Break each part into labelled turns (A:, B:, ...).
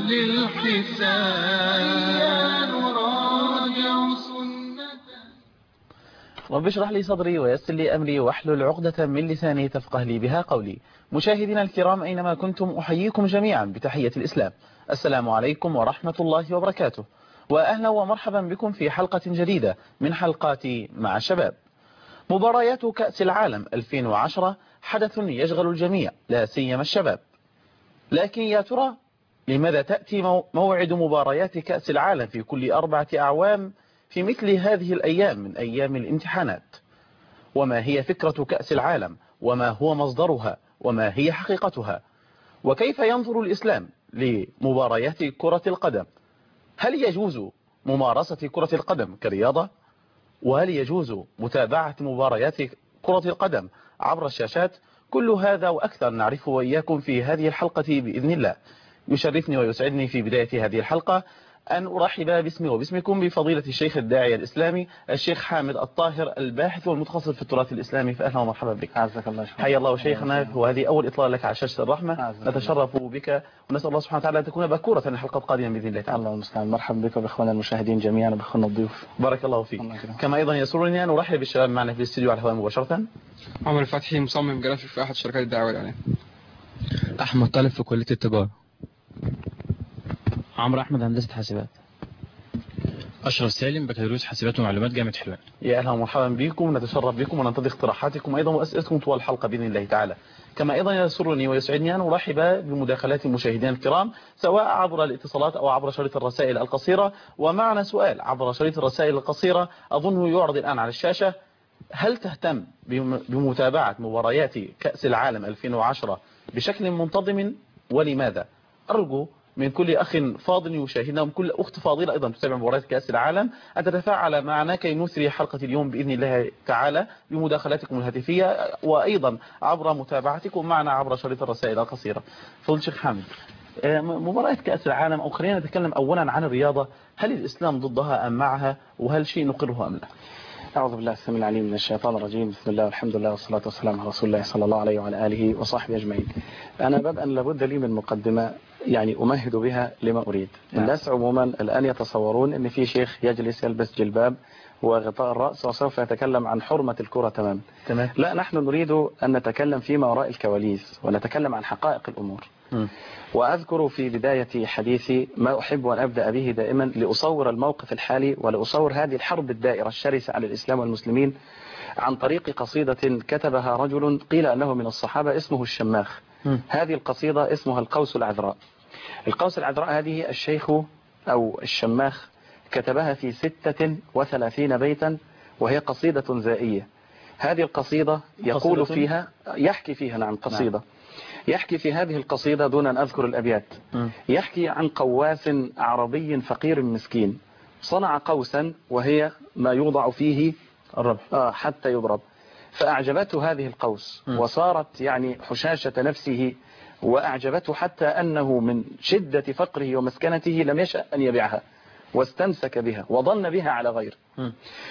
A: للحساب نراجع سنة
B: رب اشرح لي صدري ويسر لي أمري واحلل عقدة من لساني تفقه لي بها قولي مشاهدينا الكرام أينما كنتم أحييكم جميعا بتحية الإسلام السلام عليكم ورحمة الله وبركاته وأهلا ومرحبا بكم في حلقة جديدة من حلقات مع الشباب مباريات كأس العالم 2010 حدث يشغل الجميع لا سيما الشباب لكن يا ترى لماذا تأتي مو- موعد مباريات كأس العالم في كل أربعة أعوام في مثل هذه الأيام من أيام الامتحانات وما هي فكرة كأس العالم وما هو مصدرها وما هي حقيقتها وكيف ينظر الإسلام لمباريات كرة القدم هل يجوز ممارسة كرة القدم كرياضة وهل يجوز متابعة مباريات كرة القدم عبر الشاشات كل هذا وأكثر نعرفه وإياكم في هذه الحلقة بإذن الله يشرفني ويسعدني في بداية هذه الحلقة أن أرحب باسمي وباسمكم بفضيلة الشيخ الداعية الإسلامي الشيخ حامد الطاهر الباحث والمتخصص في التراث الإسلامي فأهلا ومرحبا بك
C: عزك الله شكرا
B: حيا الله شيخنا وهذه أول إطلاع لك على شاشة الرحمة
C: عزك الله.
B: نتشرف بك ونسأل الله سبحانه وتعالى أن تكون باكورة الحلقة القادمة بإذن الله تعالى
C: الله المستعان مرحبا بك وبإخواننا المشاهدين جميعا وبإخواننا الضيوف
B: بارك الله فيك
C: الله يكرمك.
B: كما أيضا يسرني أن أرحب بالشباب معنا في الاستديو على الهواء مباشرة
D: عمر الفتحي مصمم جرافيك في احد شركات الدعوه والاعلان
E: أحمد طالب في كلية التجارة
F: عمرو احمد هندسه حاسبات
E: أشرف سالم بكالوريوس حاسبات ومعلومات جامعة حلوان
B: يا أهلا ومرحبا بكم نتشرف بكم وننتظر اقتراحاتكم أيضا وأسئلتكم طوال الحلقة بإذن الله تعالى كما أيضا يسرني ويسعدني أن أرحب بمداخلات المشاهدين الكرام سواء عبر الاتصالات أو عبر شريط الرسائل القصيرة ومعنا سؤال عبر شريط الرسائل القصيرة أظنه يعرض الآن على الشاشة هل تهتم بم- بمتابعة مباريات كأس العالم 2010 بشكل منتظم ولماذا أرجو من كل أخ فاضل يشاهدنا ومن كل أخت فاضلة أيضا تتابع مباريات كأس العالم أن تتفاعل معنا كي نثري حلقة اليوم بإذن الله تعالى بمداخلاتكم الهاتفية وأيضا عبر متابعتكم معنا عبر شريط الرسائل القصيرة فضل شيخ حامد آه، م- مباراة كأس العالم أو خلينا نتكلم أولا عن الرياضة هل الإسلام ضدها أم معها وهل شيء نقره أم لا
C: أعوذ بالله السميع العليم من الشيطان الرجيم بسم الله والحمد لله والصلاة والسلام على رسول الله صلى الله عليه وعلى آله وصحبه أجمعين أنا بدءا لابد لي من مقدمة يعني أمهد بها لما أريد
B: نعم.
C: الناس عموما الآن يتصورون أن في شيخ يجلس يلبس جلباب وغطاء الرأس وسوف يتكلم عن حرمة الكرة تمام
B: تمام
C: لا نحن نريد أن نتكلم فيما وراء الكواليس ونتكلم عن حقائق الأمور
B: مم.
C: وأذكر في بداية حديثي ما أحب أن أبدأ به دائما لأصور الموقف الحالي ولأصور هذه الحرب الدائرة الشرسة على الإسلام والمسلمين عن طريق قصيدة كتبها رجل قيل أنه من الصحابة اسمه الشماخ
B: مم.
C: هذه القصيدة اسمها القوس العذراء القوس العذراء هذه الشيخ أو الشماخ كتبها في ستة وثلاثين بيتا وهي قصيدة زائية هذه القصيدة يقول
B: قصيدة؟
C: فيها يحكي فيها نعم قصيدة يحكي في هذه القصيدة دون أن أذكر الأبيات
B: مم.
C: يحكي عن قواس عربي فقير مسكين صنع قوسا وهي ما يوضع فيه
B: الربح
C: آه حتى يضرب فأعجبته هذه القوس
B: م.
C: وصارت يعني حشاشة نفسه وأعجبته حتى أنه من شدة فقره ومسكنته لم يشأ أن يبيعها واستمسك بها وظن بها على غير
B: مم.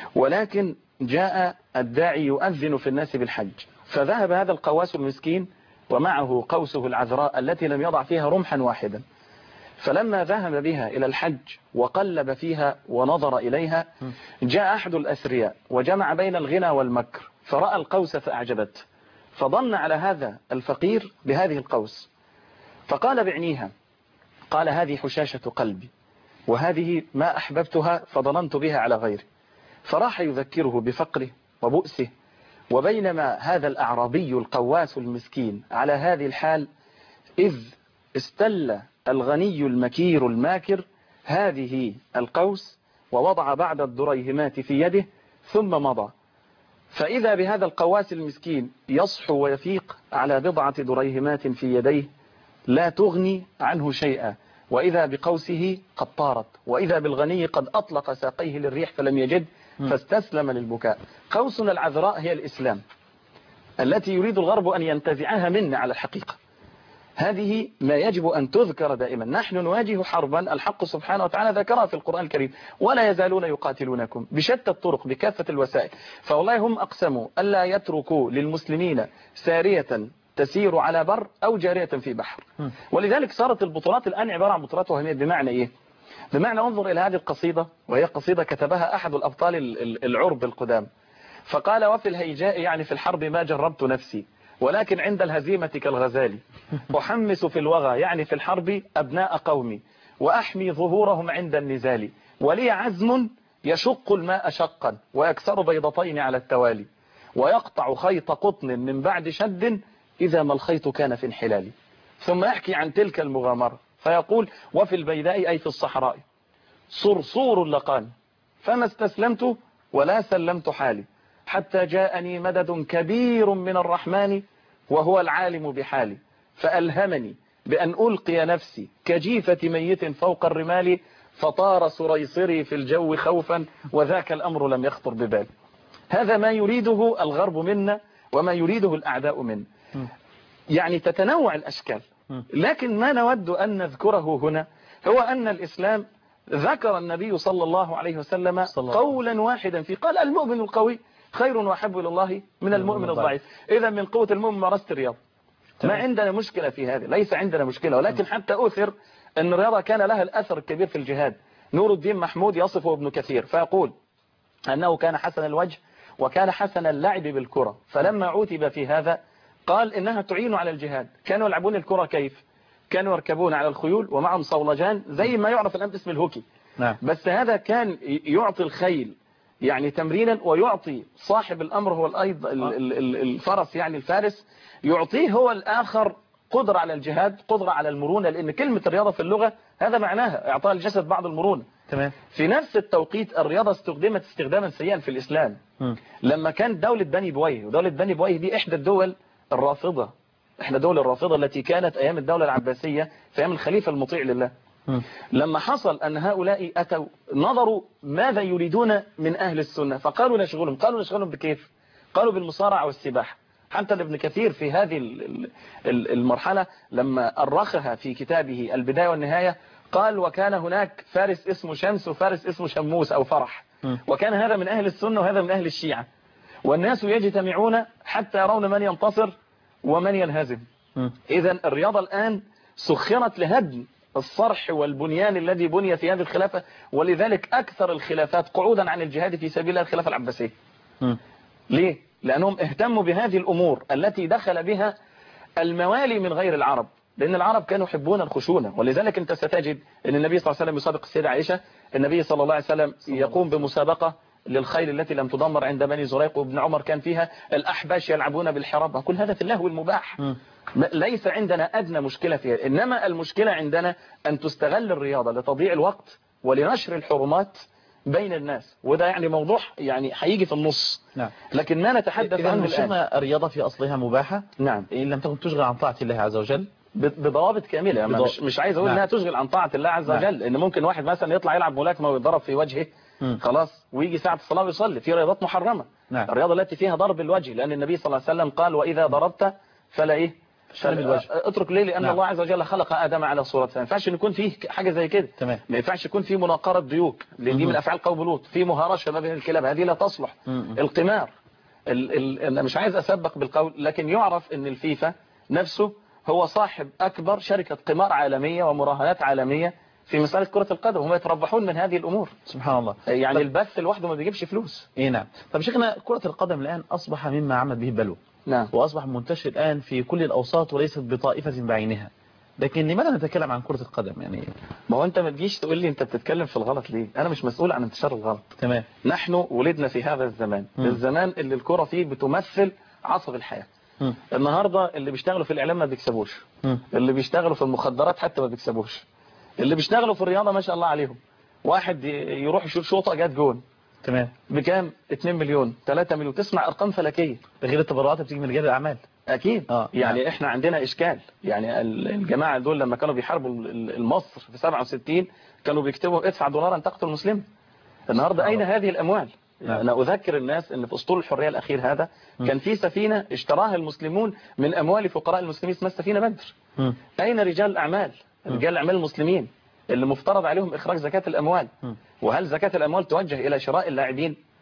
C: ولكن جاء الداعي يؤذن في الناس بالحج فذهب هذا القواس المسكين ومعه قوسه العذراء التي لم يضع فيها رمحا واحدا فلما ذهب بها إلى الحج وقلب فيها ونظر إليها جاء أحد الأثرياء وجمع بين الغنى والمكر فرأى القوس فأعجبته فظن على هذا الفقير بهذه القوس فقال بعنيها قال هذه حشاشة قلبي وهذه ما أحببتها فظننت بها على غيري فراح يذكره بفقره وبؤسه وبينما هذا الأعرابي القواس المسكين على هذه الحال إذ استل الغني المكير الماكر هذه القوس ووضع بعد الدريهمات في يده ثم مضى فإذا بهذا القواس المسكين يصحو ويفيق على بضعة دريهمات في يديه لا تغني عنه شيئا وإذا بقوسه قد طارت وإذا بالغني قد أطلق ساقيه للريح فلم يجد فاستسلم للبكاء قوسنا العذراء هي الإسلام التي يريد الغرب أن ينتزعها منا على الحقيقة هذه ما يجب أن تذكر دائما نحن نواجه حربا الحق سبحانه وتعالى ذكرها في القرآن الكريم ولا يزالون يقاتلونكم بشتى الطرق بكافة الوسائل فوالله هم أقسموا ألا يتركوا للمسلمين سارية تسير على بر أو جارية في بحر
B: م.
C: ولذلك صارت البطولات الآن عبارة عن بطولات وهمية بمعنى إيه بمعنى انظر إلى هذه القصيدة وهي قصيدة كتبها أحد الأبطال ال- ال- العرب القدام فقال وفي الهيجاء يعني في الحرب ما جربت نفسي ولكن عند الهزيمة كالغزال أحمس في الوغى يعني في الحرب أبناء قومي وأحمي ظهورهم عند النزال ولي عزم يشق الماء شقا ويكسر بيضتين على التوالي ويقطع خيط قطن من بعد شد إذا ما الخيط كان في انحلال ثم يحكي عن تلك المغامرة فيقول وفي البيداء أي في الصحراء صرصور لقاني فما استسلمت ولا سلمت حالي حتى جاءني مدد كبير من الرحمن وهو العالم بحالي فألهمني بأن ألقي نفسي كجيفة ميت فوق الرمال فطار سريصري في الجو خوفا وذاك الأمر لم يخطر ببالي هذا ما يريده الغرب منا وما يريده الأعداء منا يعني تتنوع الأشكال لكن ما نود أن نذكره هنا هو أن الإسلام ذكر النبي صلى الله عليه وسلم
B: صلى الله.
C: قولا واحدا في قال المؤمن القوي خير وأحب إلى الله من المؤمن الضعيف إذا من قوة المؤمن مارست الرياض ما
B: تمام.
C: عندنا مشكلة في هذا ليس عندنا مشكلة ولكن حتى أثر أن الرياضة كان لها الأثر الكبير في الجهاد نور الدين محمود يصفه ابن كثير فيقول أنه كان حسن الوجه وكان حسن اللعب بالكرة فلما عوتب في هذا قال إنها تعين على الجهاد كانوا يلعبون الكرة كيف كانوا يركبون على الخيول ومعهم صولجان زي ما يعرف الآن باسم الهوكي
B: نعم
C: بس هذا كان يعطي الخيل يعني تمرينا ويعطي صاحب الأمر هو الأيض ال- ال- ال- الفرس يعني الفارس يعطيه هو الآخر قدرة على الجهاد قدرة على المرونة لأن كلمة الرياضة في اللغة هذا معناها إعطاء الجسد بعض المرونة
B: تمام
C: في نفس التوقيت الرياضة استخدمت استخداما سيئا في الإسلام
B: مم.
C: لما كانت دولة بني بويه ودولة بني بويه دي إحدى الدول الرافضة إحدى الدول الرافضة التي كانت أيام الدولة العباسية في أيام الخليفة المطيع لله
B: مم.
C: لما حصل أن هؤلاء أتوا نظروا ماذا يريدون من أهل السنة فقالوا نشغلهم قالوا نشغلهم بكيف قالوا بالمصارعة والسباحة حتى ابن كثير في هذه ال- ال- ال- المرحلة لما أرخها في كتابه البداية والنهاية قال وكان هناك فارس اسمه شمس وفارس اسمه شموس أو فرح
B: مم.
C: وكان هذا من أهل السنة وهذا من أهل الشيعة والناس يجتمعون حتى يرون من ينتصر ومن ينهزم
B: مم.
C: إذا الرياضة الآن سخرت لهدم الصرح والبنيان الذي بني في هذه الخلافة ولذلك أكثر الخلافات قعودا عن الجهاد في سبيل الله الخلافة العباسية
B: مم.
C: ليه؟ لأنهم اهتموا بهذه الأمور التي دخل بها الموالي من غير العرب لأن العرب كانوا يحبون الخشونة ولذلك أنت ستجد أن النبي صلى الله عليه وسلم يسابق السيدة عائشة النبي صلى الله عليه وسلم يقوم بمسابقة للخيل التي لم تدمر عند بني زريق وابن عمر كان فيها الأحباش يلعبون بالحراب كل هذا في اللهو المباح
B: مم.
C: م- ليس عندنا أدنى مشكلة فيها إنما المشكلة عندنا أن تستغل الرياضة لتضييع الوقت ولنشر الحرمات بين الناس وده يعني موضوع يعني هيجي في النص
B: نعم
C: لكن ما نتحدث
B: إذا
C: عنه الآن
B: شفنا الرياضة في أصلها مباحة
C: نعم
B: إن لم تكن تشغل عن طاعة الله عز وجل
C: ب- بضوابط كاملة يعني
B: بضوابط.
C: مش, مش عايز أقول
B: نعم.
C: إنها تشغل عن طاعة الله عز
B: نعم.
C: وجل إن ممكن واحد مثلا يطلع يلعب ملاكمة ويتضرب في وجهه
B: مم.
C: خلاص ويجي ساعة الصلاة ويصلي في رياضات محرمة
B: نعم.
C: الرياضة التي فيها ضرب الوجه لأن النبي صلى الله عليه وسلم قال وإذا ضربت فلا إيه
B: فلا بالوجه.
C: اترك ليه لأن
B: نعم.
C: الله عز وجل خلق آدم على صورته ما ينفعش إن يكون فيه حاجة زي كده
B: تمام.
C: ما ينفعش يكون فيه مناقرة ديوك لأن دي
B: مم.
C: من أفعال قوم لوط في مهارشة ما بين الكلاب هذه لا تصلح
B: مم.
C: القمار ال ال أنا مش عايز أسبق بالقول لكن يعرف أن الفيفا نفسه هو صاحب أكبر شركة قمار عالمية ومراهنات عالمية في مسألة كرة القدم هم يتربحون من هذه الأمور
B: سبحان الله
C: يعني
B: طب-
C: البث لوحده ما بيجيبش فلوس
B: إيه نعم طب شيخنا كرة القدم الآن أصبح مما عمت به البلوى
C: نعم
B: وأصبح منتشر الآن في كل الأوساط وليست بطائفة بعينها لكن لماذا نتكلم عن كرة القدم يعني
C: ما هو انت ما تجيش تقول لي انت بتتكلم في الغلط ليه انا مش مسؤول عن انتشار الغلط
B: تمام
C: نحن ولدنا في هذا الزمان
B: مم.
C: الزمان اللي الكرة فيه بتمثل عصب الحياة
B: مم.
C: النهاردة اللي بيشتغلوا في الإعلام ما بيكسبوش
B: مم.
C: اللي بيشتغلوا في المخدرات حتى ما بيكسبوش اللي بيشتغلوا في الرياضة ما شاء الله عليهم واحد ي- يروح يشوط شوطة جات جون
B: تمام
C: بكام 2 مليون 3 مليون تسمع أرقام فلكية
B: ده غير التبرعات بتيجي من رجال الأعمال
C: أكيد
B: آه،
C: يعني
B: نعم.
C: إحنا عندنا إشكال يعني ال- الجماعة دول لما كانوا بيحاربوا ال- ال- مصر في 67 كانوا بيكتبوا ادفع دولارا تقتل مسلم النهاردة أين هذه الأموال
B: نعم.
C: أنا أذكر الناس أن في أسطول الحرية الأخير هذا كان في سفينة اشتراها المسلمون من أموال فقراء المسلمين اسمها السفينة بدر
B: مم.
C: أين رجال الأعمال رجال الأعمال المسلمين اللي مفترض عليهم إخراج زكاة الأموال
B: مم.
C: وهل زكاة الأموال توجه إلى شراء اللاعبين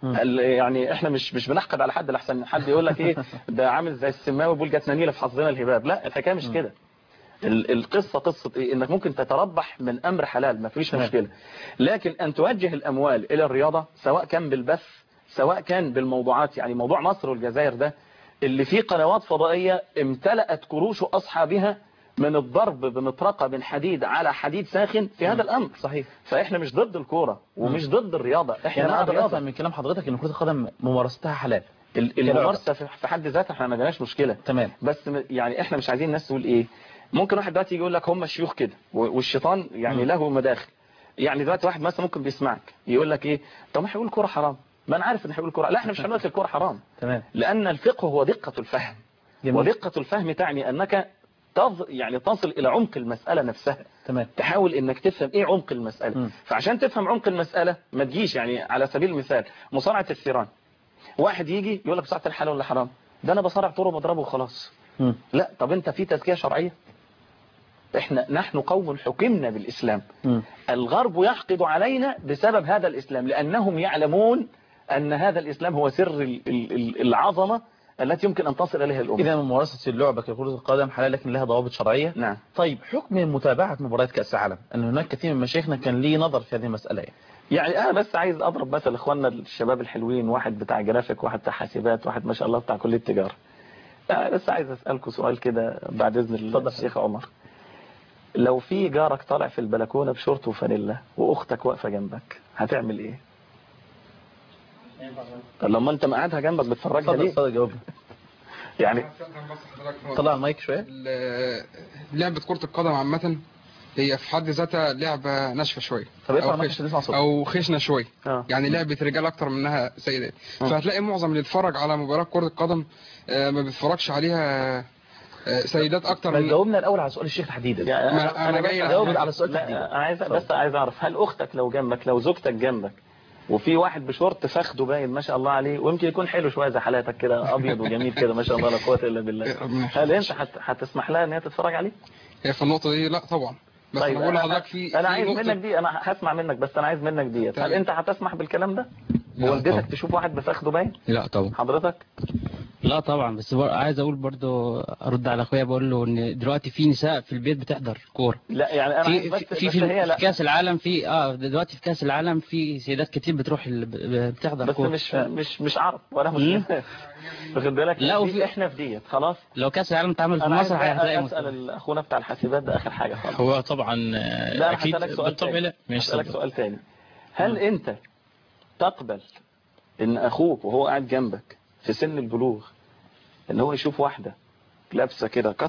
B: مم.
C: ال- يعني احنا مش مش بنحقد على حد لحسن حد يقول لك ايه ده عامل زي السماوي بيقول جاتنا نيله في حظنا الهباب لا الحكايه مش كده ال- القصه قصه ايه انك ممكن تتربح من امر حلال ما فيش
B: تمام.
C: مشكله لكن ان توجه الاموال الى الرياضه سواء كان بالبث سواء كان بالموضوعات يعني موضوع مصر والجزائر ده اللي فيه قنوات فضائيه امتلأت كروش اصحابها من الضرب بمطرقه من حديد على حديد ساخن في هذا الامر
B: صحيح
C: فاحنا مش ضد الكوره ومش ضد الرياضه احنا
B: يعني
C: مع
B: اقدر
C: الرياضه
B: افهم من كلام حضرتك ان كرة القدم ممارستها حلال
C: ال- الممارسه في في حد ذاتها احنا ما عندناش مشكله
B: تمام
C: بس م- يعني احنا مش عايزين الناس تقول ايه ممكن واحد دلوقتي يقول لك هم الشيوخ كده و- والشيطان يعني
B: مم.
C: له مداخل يعني دلوقتي واحد مثلا ممكن بيسمعك يقول لك ايه طب ما هيقول كوره حرام ما انا عارف ان هيقول كوره لا احنا مش هنقول لك الكوره حرام
B: تمام
C: لان الفقه هو دقه الفهم
B: جميل.
C: ودقه الفهم تعني انك تظ يعني تصل الى عمق المساله نفسها
B: تمام
C: تحاول انك تفهم ايه عمق المسألة
B: مم.
C: فعشان تفهم عمق المسألة ما تجيش يعني على سبيل المثال مصارعة الثيران واحد يجي يقول لك مصارعة الحلال ولا حرام ده انا بصارع طور وبضربه وخلاص
B: مم.
C: لا طب انت في تزكية شرعية احنا نحن قوم حكمنا بالاسلام
B: مم.
C: الغرب يحقد علينا بسبب هذا الاسلام لانهم يعلمون ان هذا الاسلام هو سر ال- ال- ال- العظمة التي يمكن ان تصل اليها الامة
B: اذا ممارسة اللعبة ككرة القدم حلال لكن لها ضوابط شرعية
C: نعم
B: طيب حكم متابعة مباريات كأس العالم أن هناك كثير من مشايخنا كان ليه نظر في هذه المسألة يعني.
C: يعني انا بس عايز اضرب مثل اخواننا الشباب الحلوين واحد بتاع جرافيك واحد بتاع حاسبات واحد ما شاء الله بتاع كليه تجاره أنا بس عايز اسالكم سؤال كده بعد اذن
B: اتفضل.
C: الشيخ عمر لو في جارك طالع في البلكونه بشورت وفانيلا واختك واقفه جنبك هتعمل ايه طب لما انت مقعدها جنبك بتفرجها
B: اتفضل
C: ليه
B: اتفضل جاوبني
C: يعني
B: طلع المايك شوية
D: ال- لعبة كرة القدم عامة هي في حد ذاتها لعبة ناشفة شوية
B: طب ارفع
D: أو
B: المايك
D: خش-
B: عشان نسمع صوتك
D: أو خشنة شوية
C: اه
D: يعني لعبة رجال أكتر منها سيدات
C: آه.
D: فهتلاقي معظم اللي يتفرج على مباراة كرة القدم آه، ما بيتفرجش عليها آه، سيدات أكتر
B: ما
D: من
B: جاوبنا الأول على سؤال الشيخ تحديدا
C: يعني
D: ما أنا
C: بس
D: جاي
B: جاوب
D: لحد-
B: على السؤال
C: لا
B: تحديدا
C: انا عايز بس عايز اعرف هل اختك لو جنبك لو زوجتك جنبك وفي واحد بشورت فخده باين ما شاء الله عليه ويمكن يكون حلو شويه زي حالاتك كده ابيض وجميل كده ما شاء الله لا قوه الا بالله
D: ربنا
C: هل
D: يحفظك.
C: انت هت- هتسمح لها ان هي تتفرج عليه
D: هي في النقطة دي لا طبعا بس أنا بقول لحضرتك في
C: انا
D: في
C: عايز
D: نقطة-
C: منك دي انا هسمع منك بس انا عايز منك ديت هل
D: تمام.
C: انت هتسمح بالكلام ده
E: لا
C: والدتك
E: طبعا.
C: تشوف واحد بفخده باين
E: لا طبعا
C: حضرتك
E: لا طبعا بس بر... عايز اقول برضو ارد على اخويا بقول له ان دلوقتي في نساء في البيت بتحضر كوره
C: لا يعني انا عايز
E: في
C: بس
E: في في,
C: بس
E: في,
C: هي لا
E: في كاس العالم في اه دلوقتي في كاس العالم في سيدات كتير بتروح ال... ب- بتحضر
C: بس
E: كوره
C: مش مش مش عرب ولا مسلم واخد بالك
E: لا،
C: دي
E: وفي-
C: احنا في ديت خلاص
E: لو كاس العالم اتعمل في
C: انا عايز
E: مصر هتلاقي
C: بقى
E: مستوى.
C: اسال اخونا بتاع الحاسبات ده اخر حاجه خالص
E: هو طبعا
C: لا انا
E: اكيد
C: هسألك سؤال
E: بالطبع
C: تاني
E: لا ماشي
C: هسألك
E: اتفضل.
C: سؤال تاني هل انت تقبل ان اخوك وهو قاعد جنبك في سن البلوغ ان هو يشوف واحدة لابسة كده قط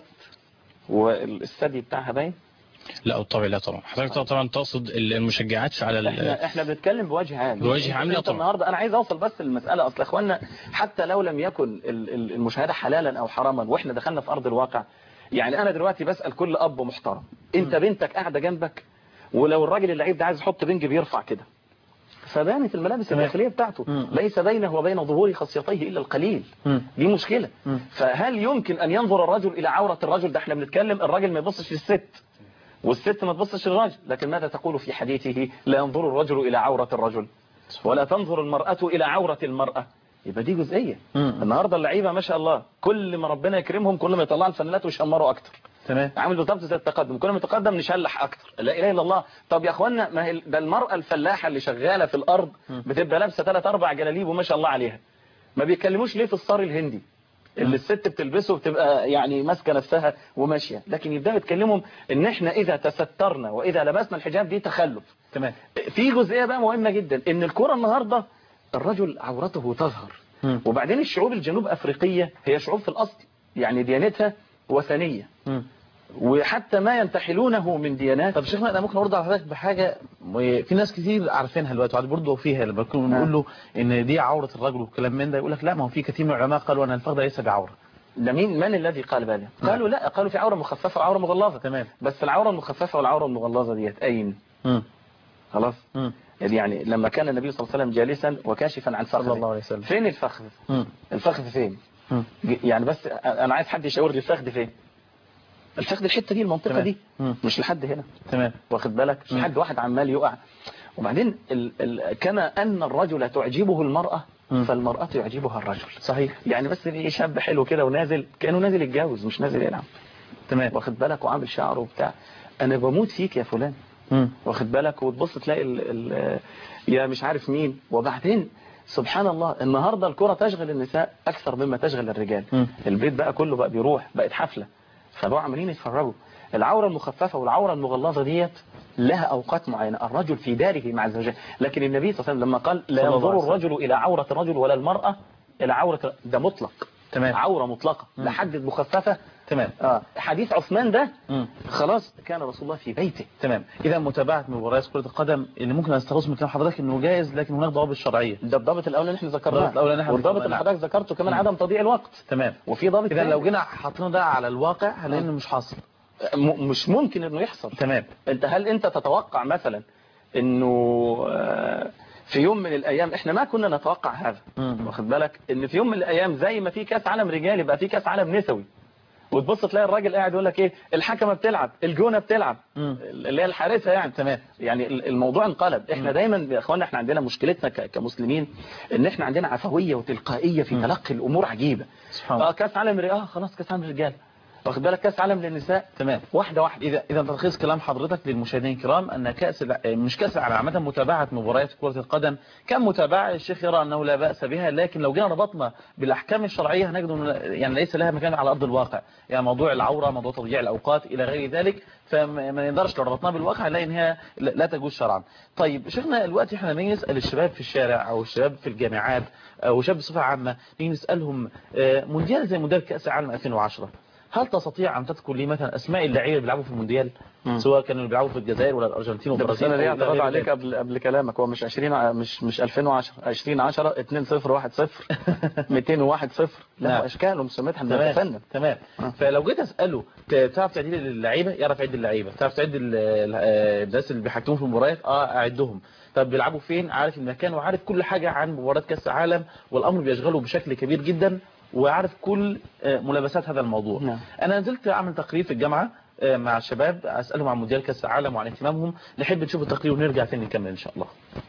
C: والثدي بتاعها باين
E: لا بالطبع لا طبعا حضرتك طبعا تقصد المشجعات على ال...
C: احنا احنا بنتكلم بوجه عام
E: بوجه عام، لا
C: انت
E: طبعا.
C: النهارده انا عايز اوصل بس للمساله اصل يا اخوانا حتى لو لم يكن ال- ال- المشاهده حلالا او حراما واحنا دخلنا في ارض الواقع يعني انا دلوقتي بسال كل اب محترم انت بنتك قاعده جنبك ولو الراجل اللعيب ده عايز يحط بنج بيرفع كده فبانت الملابس الداخليه بتاعته
B: مم.
C: ليس بينه وبين ظهور خصيتيه الا القليل
B: مم.
C: دي مشكله
B: مم.
C: فهل يمكن ان ينظر الرجل الى عوره الرجل ده احنا بنتكلم الراجل ما يبصش للست والست ما تبصش للرجل لكن ماذا تقول في حديثه لا ينظر الرجل إلى عورة الرجل ولا تنظر المرأة إلى عورة المرأة يبقى دي جزئية
B: مم.
C: النهاردة اللعيبة ما شاء الله كل ما ربنا يكرمهم كل ما يطلعوا الفنلات ويشمروا أكتر
B: تمام
C: عامل بالظبط زي التقدم كل ما يتقدم نشلح أكتر لا إله إلا الله طب يا أخوانا ما هي ده المرأة الفلاحة اللي شغالة في الأرض بتبقى لابسة ثلاث أربع جلاليب وما شاء الله عليها ما بيتكلموش ليه في الصار الهندي اللي الست بتلبسه بتبقى يعني ماسكه نفسها وماشيه لكن يبداوا يتكلموا ان احنا اذا تسترنا واذا لبسنا الحجاب دي تخلف
B: تمام
C: في جزئيه بقى مهمه جدا ان الكره النهارده الرجل عورته تظهر
B: مم.
C: وبعدين الشعوب الجنوب افريقيه هي شعوب في الاصل يعني ديانتها وثنيه
B: مم.
C: وحتى ما ينتحلونه من ديانات
B: طب شيخنا انا ممكن ارد على حضرتك بحاجه م- في ناس كتير عارفينها دلوقتي وقاعد برضه فيها لما كنا بنقول له ان دي عوره الرجل والكلام من ده يقول لك لا ما هو في كثير من العلماء قالوا ان الفخذ ليس بعوره
C: ده مين من الذي قال ذلك قالوا لا قالوا في عوره مخففه وعوره مغلظه
B: تمام
C: بس العوره المخففه والعوره المغلظه ديت اين
B: مم.
C: خلاص
B: مم.
C: يعني لما كان النبي صلى الله عليه وسلم جالسا وكاشفا عن
B: صلى الله
C: فخذه
B: عليه وسلم
C: فين الفخذ
B: مم.
C: الفخذ فين
B: مم.
C: يعني بس انا عايز حد يشاور لي الفخذ فين الفخذ الحته دي المنطقه
B: تمام.
C: دي
B: مم.
C: مش لحد هنا
B: تمام
C: واخد بالك مش
B: مم.
C: لحد واحد عمال يقع وبعدين ال ال كما أن الرجل تعجبه المرأة
B: مم.
C: فالمرأة يعجبها الرجل
B: صحيح
C: يعني بس في شاب حلو كده ونازل كأنه نازل يتجوز مش نازل يلعب
B: تمام
C: واخد بالك وعامل شعره وبتاع أنا بموت فيك يا فلان
B: مم.
C: واخد بالك وتبص تلاقي ال ال يا مش عارف مين وبعدين سبحان الله النهاردة الكرة تشغل النساء أكثر مما تشغل الرجال
B: مم.
C: البيت بقى كله بقى بيروح بقت حفلة فبقوا عمالين يتفرجوا العورة المخففة والعورة المغلظة ديت لها أوقات معينة الرجل في داره مع زوجته لكن النبي صلى الله عليه وسلم لما قال لا
B: صلى الله
C: ينظر
B: عليه وسلم.
C: الرجل إلى عورة الرجل ولا المرأة إلى عورة ده مطلق
B: تمام
C: عورة مطلقة
B: مم.
C: لا حدد مخففة
B: تمام
C: آه. حديث عثمان ده
B: مم.
C: خلاص كان رسول الله في بيته
B: تمام اذا متابعه مباريات كره القدم اللي ممكن استخلص من كلام حضرتك انه جائز لكن هناك ضوابط شرعيه
C: ده الضابط الاول اللي احنا
B: الضابط
C: ذكرناه
B: الأول اللي احنا
C: والضابط
B: ذكرناه.
C: اللي حضرتك ذكرته كمان
B: مم.
C: عدم تضييع الوقت
B: تمام
C: وفي ضابط
B: اذا لو
C: تاني.
B: جينا حطينا ده على الواقع هنلاقي انه مش حاصل
C: م- مش ممكن انه يحصل
B: تمام
C: انت هل انت تتوقع مثلا انه آه، في يوم من الايام احنا ما كنا نتوقع هذا
B: مم.
C: واخد بالك ان في يوم من الايام زي ما في كاس عالم رجالي يبقى في كاس عالم نسوي وتبص تلاقي الراجل قاعد يقول لك ايه الحكمه بتلعب الجونه بتلعب
B: مم.
C: اللي هي الحارسه يعني
B: تمام
C: يعني ال- الموضوع انقلب احنا دايما يا اخوانا احنا عندنا مشكلتنا ك- كمسلمين ان احنا عندنا عفويه وتلقائيه في
B: مم.
C: تلقي الامور عجيبه
B: سبحان الله
C: اه كاس عالم رجال اه خلاص كاس عالم رجال واخد بالك كاس عالم للنساء
B: تمام
C: واحده واحده
B: اذا اذا تلخيص كلام حضرتك للمشاهدين الكرام ان كاس الع- مش كاس العالم عامه متابعه مباريات كره القدم كان متابعه الشيخ يرى انه لا باس بها لكن لو جينا ربطنا بالاحكام الشرعيه هنجد انه يعني ليس لها مكان على ارض الواقع يعني موضوع العوره موضوع تضييع الاوقات الى غير ذلك فما ما نقدرش لو ربطناها بالواقع نلاقي ان هي لا لا تجوز شرعا طيب شيخنا دلوقتي احنا نيجي نسال الشباب في الشارع او الشباب في الجامعات او شباب بصفه عامه نيجي نسالهم آه، مونديال زي مونديال كاس العالم 2010 هل تستطيع أن تذكر لي مثلا أسماء اللعيبه اللي بيلعبوا في المونديال
C: مم.
B: سواء كانوا بيلعبوا في الجزائر ولا الأرجنتين
C: ده بس
B: والبرازيل
C: انا ليه
B: أو إلى
C: اعتراض
B: غير
C: عليك
B: ذلك؟
C: قبل قبل كلامك هو مش 20 ع- مش مش 2010 2010 2 0 1 0 201 0 لا
B: نعم.
C: هو اشكال ومسميات احنا
B: تمام
C: بنتفنن
B: تمام
C: آه.
B: فلو جيت اساله ت- تعرف تعديل اللعيبه يعرف يعد اللعيبه تعرف تعد ال- ال- آه، الناس اللي بيحكموا في المباريات اه اعدهم طب بيلعبوا فين عارف المكان وعارف كل حاجه عن مباراه كاس العالم والامر بيشغله بشكل كبير جدا وعارف كل آه، ملابسات هذا الموضوع
C: نعم.
B: انا نزلت اعمل تقرير في الجامعه آه، مع الشباب اسالهم عن مونديال كاس العالم وعن اهتمامهم نحب نشوف التقرير ونرجع تاني نكمل ان شاء الله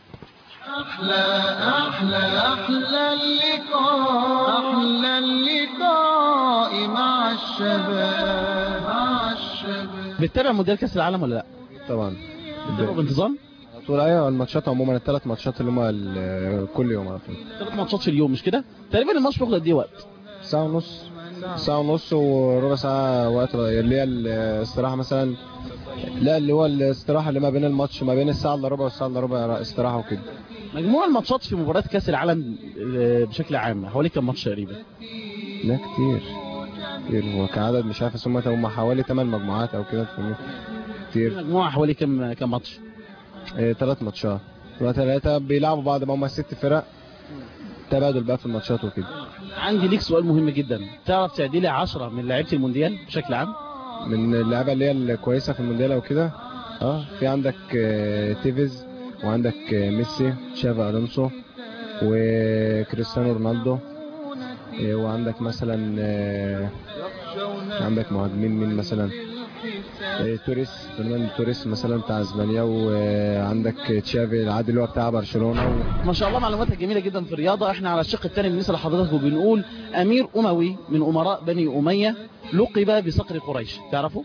A: أحلى أحلى أحلى اللقاء أحلى اللقاء مع الشباب مع الشباب
B: بتتابع مونديال كاس العالم ولا لا
F: طبعا
B: بتتابعه بانتظام
F: طول ايوه الماتشات عموما الثلاث ماتشات اللي هم ال- كل يوم على طول
B: ثلاث ماتشات في اليوم مش كده تقريبا الماتش بياخد قد ايه وقت
F: ساعة ونص ساعة ونص وربع ساعة وقت اللي هي الاستراحة مثلا لا اللي هو الاستراحة اللي ما بين الماتش ما بين الساعة الا ربع والساعة الا ربع استراحة وكده
B: مجموع الماتشات في مباراة كأس العالم آه، بشكل عام حوالي كم ماتش تقريبا
F: لا كتير كتير هو كعدد مش عارف بس هم هم حوالي 8 مجموعات او كده في كتير
B: مجموعة حوالي كم كم ماتش
F: ثلاث ماتشات ثلاثة بيلعبوا بعض ما هم ست فرق تبادل بقى في الماتشات وكده
B: عندي ليك سؤال مهم جدا تعرف تعديلي 10 من لعيبة المونديال بشكل عام
F: من اللعيبه اللي هي الكويسه في المونديال او كده اه في عندك آه، تيفيز وعندك آه، ميسي تشافي الونسو وكريستيانو رونالدو آه، وعندك مثلا آه، عندك مهاجمين مين مثلا آه، توريس فرناندو توريس مثلا بتاع اسبانيا وعندك تشافي العادي اللي هو بتاع برشلونه و...
B: ما شاء الله معلوماتك جميلة جدا في الرياضة احنا على الشق الثاني بنسأل لحضرتك وبنقول امير اموي من امراء بني امية لقب بصقر قريش تعرفوا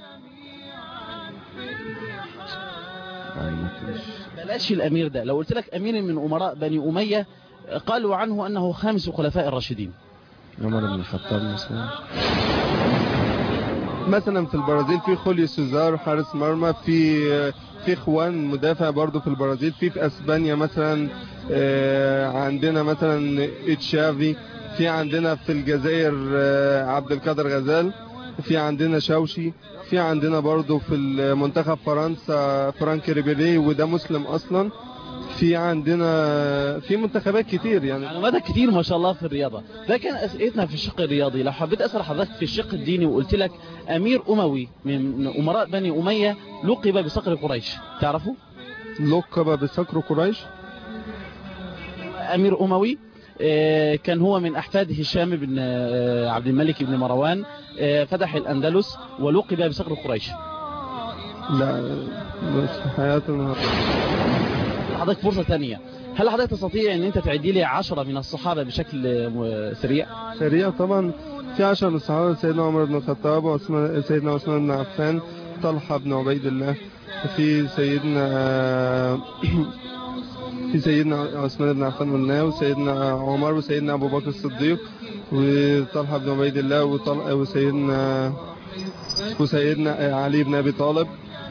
F: يعني ما فيش
B: بلاش الامير ده لو قلت لك امير من امراء بني امية قالوا عنه انه خامس خلفاء الراشدين
F: عمر بن الخطاب مثلا
G: مثلا في البرازيل في خوليو سوزار حارس مرمى في في خوان مدافع برضو في البرازيل في في اسبانيا مثلا آه، عندنا مثلا تشافي في عندنا في الجزائر آه، عبد القادر غزال في عندنا شاوشي في عندنا برضو في المنتخب فرنسا فرانك ريبيري وده مسلم اصلا في عندنا في منتخبات كتير يعني
B: معلوماتك كتير ما شاء الله في الرياضة ده كان أسئلتنا في الشق الرياضي لو حبيت أسأل حضرتك في الشق الديني وقلت لك أمير أموي من أمراء بني أمية لقب بصقر قريش تعرفوا
G: لقب بصقر قريش
B: أمير أموي آه، كان هو من أحفاد هشام بن آه، عبد الملك بن مروان آه، فتح الأندلس ولقب بصقر قريش
G: لا بس حياتنا
H: لحضرتك فرصة تانية هل حضرتك تستطيع ان انت تعدي لي عشرة من الصحابة بشكل م- سريع
G: سريع طبعا في عشرة من الصحابة سيدنا عمر بن الخطاب وعثمان سيدنا عثمان بن عفان طلحة بن عبيد الله في سيدنا في سيدنا عثمان بن عفان قلناه وسيدنا عمر وسيدنا أبو بكر الصديق وطلحة بن عبيد الله وطل- وسيدنا وسيدنا علي بن أبي طالب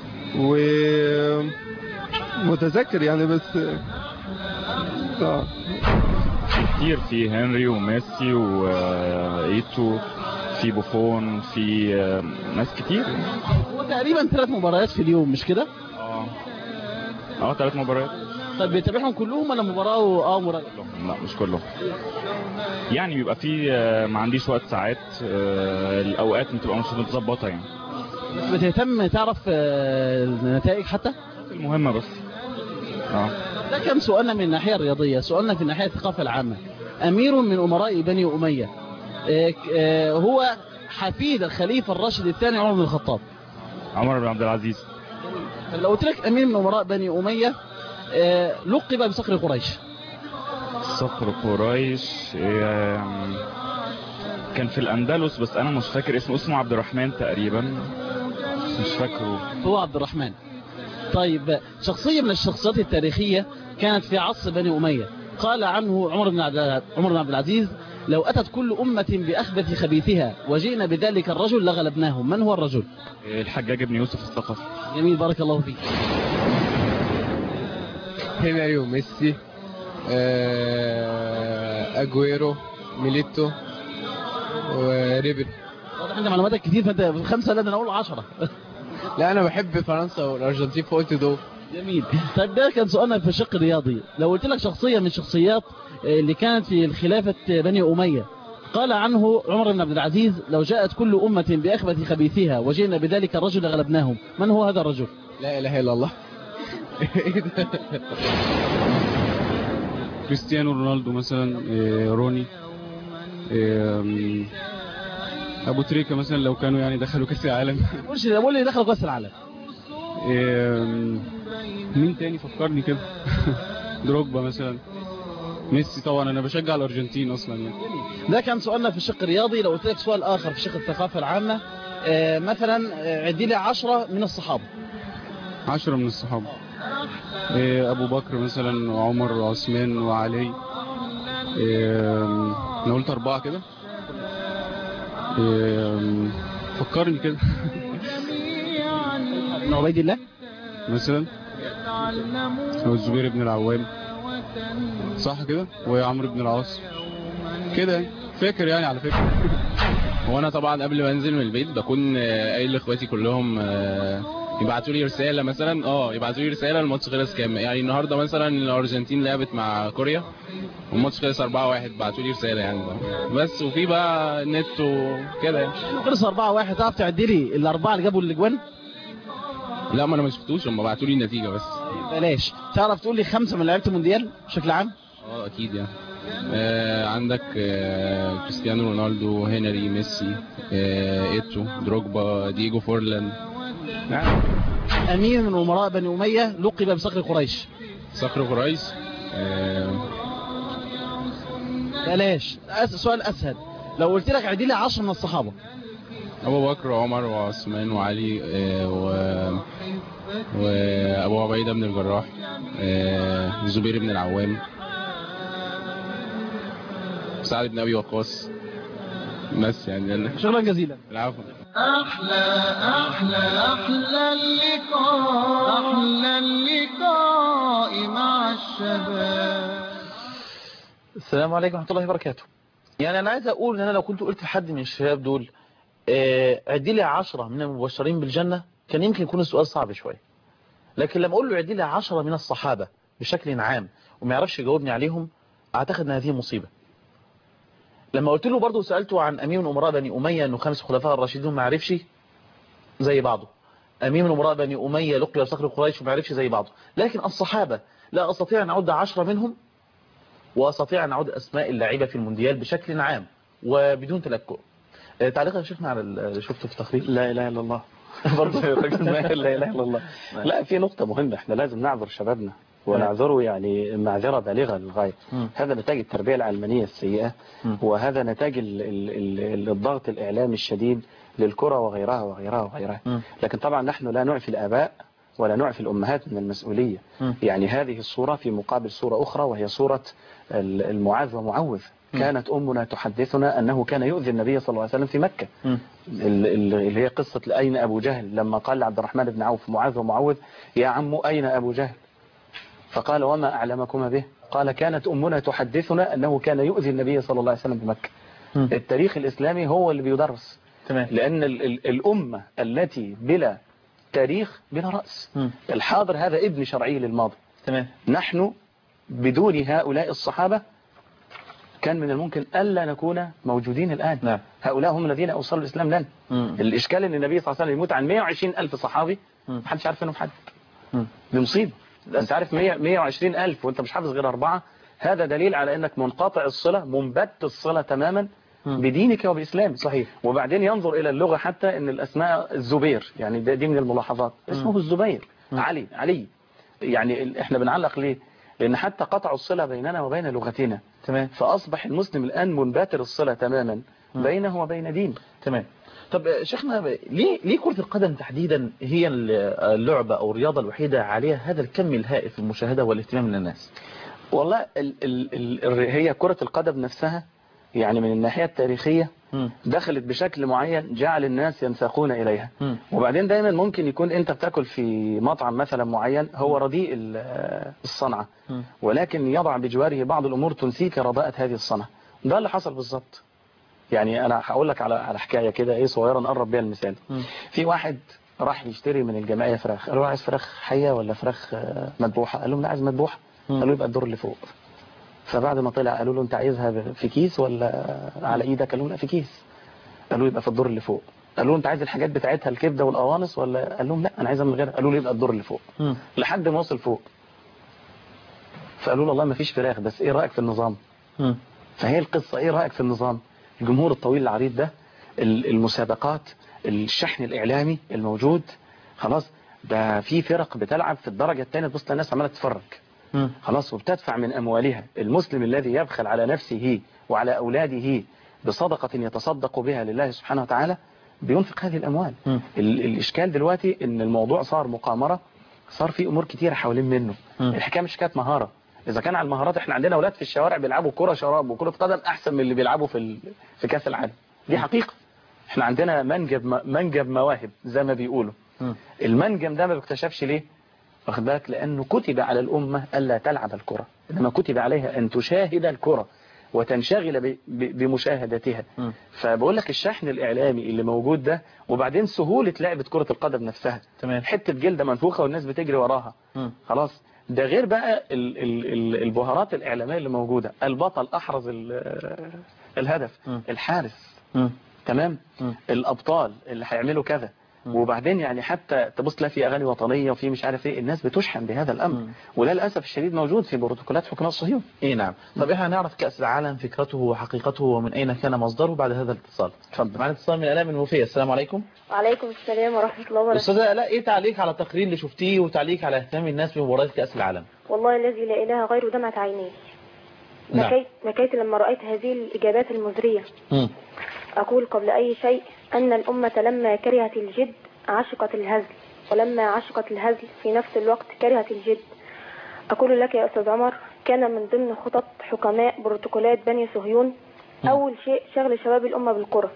G: ومتذكر يعني بس آه.
I: كتير في هنري وميسي وايتو في بوفون في آه، ناس كتير
H: هو تقريبا ثلاث مباريات في اليوم مش كده
I: اه اه ثلاث مباريات
H: طب بيتابعهم كلهم ولا مباراة واه مباراة
I: لا مش كلهم يعني بيبقى في آه، ما عنديش وقت ساعات آه، الاوقات بتبقى مش متظبطه يعني
H: بس بتهتم تعرف آه، النتائج حتى
I: المهمه بس اه
H: ده كان سؤالنا من الناحية الرياضية سؤالنا في الناحية الثقافة العامة أمير من أمراء بني أمية آه، آه، هو حفيد الخليفة الراشد الثاني عمر بن الخطاب
I: عمر بن عبد العزيز
H: طب لو قلت لك أمير من أمراء بني أمية آه، لقب بصقر قريش
I: صقر قريش آم، كان في الاندلس بس انا مش فاكر اسمه اسمه عبد الرحمن تقريبا مش فاكره
H: هو عبد الرحمن طيب شخصية من الشخصيات التاريخية كانت في عصر بني أمية قال عنه عمر بن عبد عمر بن عبد العزيز لو أتت كل أمة بأخبث خبيثها وجئنا بذلك الرجل لغلبناهم من هو الرجل
I: الحجاج بن يوسف الثقفي
H: جميل بارك الله فيك
F: هنري وميسي آه، اجويرو ميليتو وريبر
H: واضح انت معلوماتك كتير فانت في خمسه لا ده انا اقول 10
F: لا انا بحب فرنسا والارجنتين فقلت دول
H: جميل طيب ده كان سؤالنا في الشق الرياضي لو قلت لك شخصيه من شخصيات آه، اللي كانت في خلافه بني اميه قال عنه عمر بن عبد العزيز لو جاءت كل أمة بأخبث خبيثها وجئنا بذلك الرجل لغلبناهم من هو هذا الرجل
F: لا اله الا الله
E: كريستيانو رونالدو مثلا إيه، روني إيه، أم، ابو تريكه مثلا لو كانوا يعني دخلوا كاس العالم
H: قولش ده بقول لي دخلوا كأس العالم
E: إيه، أم، مين تاني فكرني كده دروجبا مثلا ميسي طبعا انا بشجع الارجنتين اصلا يعني
H: ده كان سؤالنا في الشق الرياضي لو قلت لك سؤال آخر في شق الثقافة العامة آه، مثلا آه، عدي لي عشرة من الصحابة
E: عشرة من الصحابة إيه، ابو بكر مثلا وعمر وعثمان وعلي إيه، أم، انا قلت اربعة كده إيه، أم، فكرني كده
H: بن عبيد الله
E: مثلا او الزبير بن العوام صح كده وعمرو بن العاص كده يعني. فاكر يعني على فكرة
F: وانا طبعا قبل ما انزل من البيت بكون آه، قايل لاخواتي كلهم آه، يبعتوا لي رساله مثلا اه يبعتوا لي رساله الماتش خلص كام يعني النهارده مثلا الارجنتين لعبت مع كوريا والماتش خلص 4-1 بعتوا لي رساله يعني بس وفي بقى نت وكده يعني
H: خلص 4 1 تعرف تعدي لي الأربعة اللي جابوا الأجوان
F: لا ما انا ما شفتوش هم بعتوا لي النتيجه بس
H: بلاش تعرف تقول لي خمسة من لعيبة المونديال بشكل عام
F: اه اكيد يعني آه عندك آه كريستيانو رونالدو هنري ميسي آه ايتو دروجبا دييجو فورلان نعم
H: أمير من أمراء بني أمية لقب بصقر قريش
F: صخر قريش آه
H: بلاش أس- سؤال أسهل لو قلت لك عدي لي 10 من الصحابة
F: ابو بكر وعمر وعثمان وعلي آه و وابو عبيده بن الجراح آه الزبير بن العوام سعد بن ابي وقاص بس يعني
H: شكرا جزيلا
F: العفو
A: أحلى أحلى أحلى اللقاء أحلى اللقاء مع الشباب
B: السلام عليكم ورحمة الله وبركاته يعني أنا عايز أقول إن أنا لو كنت قلت لحد من الشباب دول آه، عدي لي عشرة من المبشرين بالجنة كان يمكن يكون السؤال صعب شوية لكن لما أقول له عدي لي عشرة من الصحابة بشكل عام وما يعرفش يجاوبني عليهم أعتقد أن هذه مصيبة لما قلت له برضه سألته عن أمير من أمراء بني أمية أنه خمس خلفاء الراشدين ما عرفش زي بعضه أمير من أمراء بني أمية لقي بصخر قريش وما عرفش زي بعضه لكن الصحابة لا أستطيع أن أعد عشرة منهم واستطيع ان اعود اسماء اللعيبه في المونديال بشكل عام وبدون تلكؤ آه، تعليق يا شيخنا على اللي شفته في التقرير
C: لا اله الا الله
B: برضه الراجل ماهر
C: لا اله الا الله لا في نقطة مهمة احنا لازم نعذر شبابنا ونعذره يعني معذرة بالغة للغاية
B: مم.
C: هذا نتاج التربية العلمانية السيئة
B: مم.
C: وهذا نتاج ال ال ال الضغط الإعلامي الشديد للكرة وغيرها وغيرها وغيرها
B: مم.
C: لكن طبعا نحن لا نعفي الآباء ولا نعفي الأمهات من المسؤولية
B: مم.
C: يعني هذه الصورة في مقابل صورة أخرى وهي صورة ال- المعاذ ومعوذ كانت أمنا تحدثنا أنه كان يؤذي النبي صلى الله عليه وسلم في مكة
B: مم.
C: ال- ال- اللي هي قصة أين أبو جهل لما قال لعبد الرحمن بن عوف معاذ ومعوذ يا عم أين أبو جهل فقال وما أعلمكما به قال كانت أمنا تحدثنا أنه كان يؤذي النبي صلى الله عليه وسلم بمكة
B: مم.
C: التاريخ الإسلامي هو اللي بيدرس
B: تمام
C: لأن ال ال الأمة التي بلا تاريخ بلا رأس
B: مم.
C: الحاضر هذا ابن شرعي للماضي
B: تمام
C: نحن بدون هؤلاء الصحابة كان من الممكن ألا نكون موجودين الآن
B: نعم.
C: هؤلاء هم الذين أوصلوا الإسلام لنا
B: مم.
C: الإشكال أن النبي صلى الله عليه وسلم يموت عن 120 ألف صحابي
B: مم.
C: محدش عارف منهم حد
B: مم.
C: دي مصيبة أنت عارف 100 120 ألف وأنت مش حافظ غير أربعة هذا دليل على أنك منقطع الصلة منبت الصلة تماما
B: مم.
C: بدينك وبإسلامك
B: صحيح.
C: وبعدين ينظر إلى اللغة حتى أن الأسماء الزبير يعني ده- دي من الملاحظات اسمه الزبير علي علي يعني ال- احنا بنعلق ليه لأن حتى قطعوا الصلة بيننا وبين لغتنا
B: تمام
C: فأصبح المسلم الآن منباتر الصلة تماما بينه وبين دين
B: تمام طب آه، شيخنا ب- ليه ليه كرة القدم تحديدا هي ال- اللعبة أو الرياضة الوحيدة عليها هذا الكم الهائل في المشاهدة والاهتمام من الناس
C: والله ال ال ال ال هي كرة القدم نفسها يعني من الناحية التاريخية
B: مم.
C: دخلت بشكل معين جعل الناس ينساقون إليها
B: مم.
C: وبعدين دايما ممكن يكون انت بتاكل في مطعم مثلا معين هو رديء ال- الصنعة
B: مم.
C: ولكن يضع بجواره بعض الأمور تنسيك رضاءة هذه الصنعة ده اللي حصل بالظبط يعني أنا هقول لك على على حكاية كده إيه صغيرة نقرب بيها المثال
B: مم.
C: في واحد راح يشتري من الجمعية فراخ قالوا له عايز فراخ حية ولا فراخ آه، مذبوحة قال لهم لا عايز مذبوحة
B: مم.
C: قالوا يبقى الدور اللي فوق فبعد ما طلع قالوا له انت عايزها ب- في كيس ولا على ايدك قالوا له لا في كيس قالوا له يبقى في الدور اللي فوق قالوا له انت عايز الحاجات بتاعتها الكبده والقوانص ولا قال لهم لا انا عايزها من غيرها قالوا له يبقى الدور اللي فوق
B: مم.
C: لحد ما وصل فوق فقالوا له والله ما فيش فراخ بس ايه رايك في النظام
B: مم.
C: فهي القصة ايه رأيك في النظام الجمهور الطويل العريض ده ال- المسابقات الشحن الإعلامي الموجود خلاص ده في فرق بتلعب في الدرجة الثانية تبص الناس عمالة تتفرج
B: مم.
C: خلاص وبتدفع من أموالها المسلم الذي يبخل على نفسه وعلى أولاده بصدقة يتصدق بها لله سبحانه وتعالى بينفق هذه الأموال
B: مم.
C: ال- الإشكال دلوقتي إن الموضوع صار مقامرة صار في أمور كتيرة حوالين منه
B: مم.
C: الحكاية مش حكاية مهارة إذا كان على المهارات إحنا عندنا أولاد في الشوارع بيلعبوا كرة شراب وكرة قدم أحسن من اللي بيلعبوا في ال... في كأس العالم دي حقيقة إحنا عندنا منجب منجب مواهب زي ما بيقولوا
B: مم.
C: المنجم ده ما بيكتشفش ليه واخد بالك لأنه كتب على الأمة ألا تلعب الكرة إنما كتب عليها أن تشاهد الكرة وتنشغل ب- ب- بمشاهدتها
B: مم.
C: فبقول لك الشحن الإعلامي اللي موجود ده وبعدين سهولة لعبة كرة القدم نفسها
B: تمام.
C: حتة جلدة منفوخة والناس بتجري وراها
B: مم.
C: خلاص ده غير بقى ال ال ال البهارات الإعلامية اللي موجودة البطل أحرز ال- الهدف
B: مم.
C: الحارس
B: مم.
C: تمام
B: مم.
C: الأبطال اللي هيعملوا كذا وبعدين يعني حتى تبص تلاقي في أغاني وطنية وفي مش عارف ايه الناس بتشحن بهذا الأمر
B: مم.
C: وده للأسف الشديد موجود في بروتوكولات حكام الصهيون
B: اي نعم طب احنا نعرف كأس العالم فكرته وحقيقته ومن اين كان مصدره بعد هذا الاتصال
C: اتفضل
B: معنا اتصال من الاء من وفيه السلام عليكم
J: وعليكم السلام ورحمة الله وبركاته
B: استاذه الاء ايه تعليق على التقرير اللي شفتيه وتعليق على اهتمام الناس بمباريات كأس العالم
J: والله الذي لا إله غيره دمعت عيني
B: نعم.
J: بكيت, بكيت لما رأيت هذه الإجابات المزرية
B: مم.
J: أقول قبل أي شيء أن الأمة لما كرهت الجد عشقت الهزل ولما عشقت الهزل في نفس الوقت كرهت الجد أقول لك يا أستاذ عمر كان من ضمن خطط حكماء بروتوكولات بني صهيون أول شيء شغل شباب الأمة بالقرى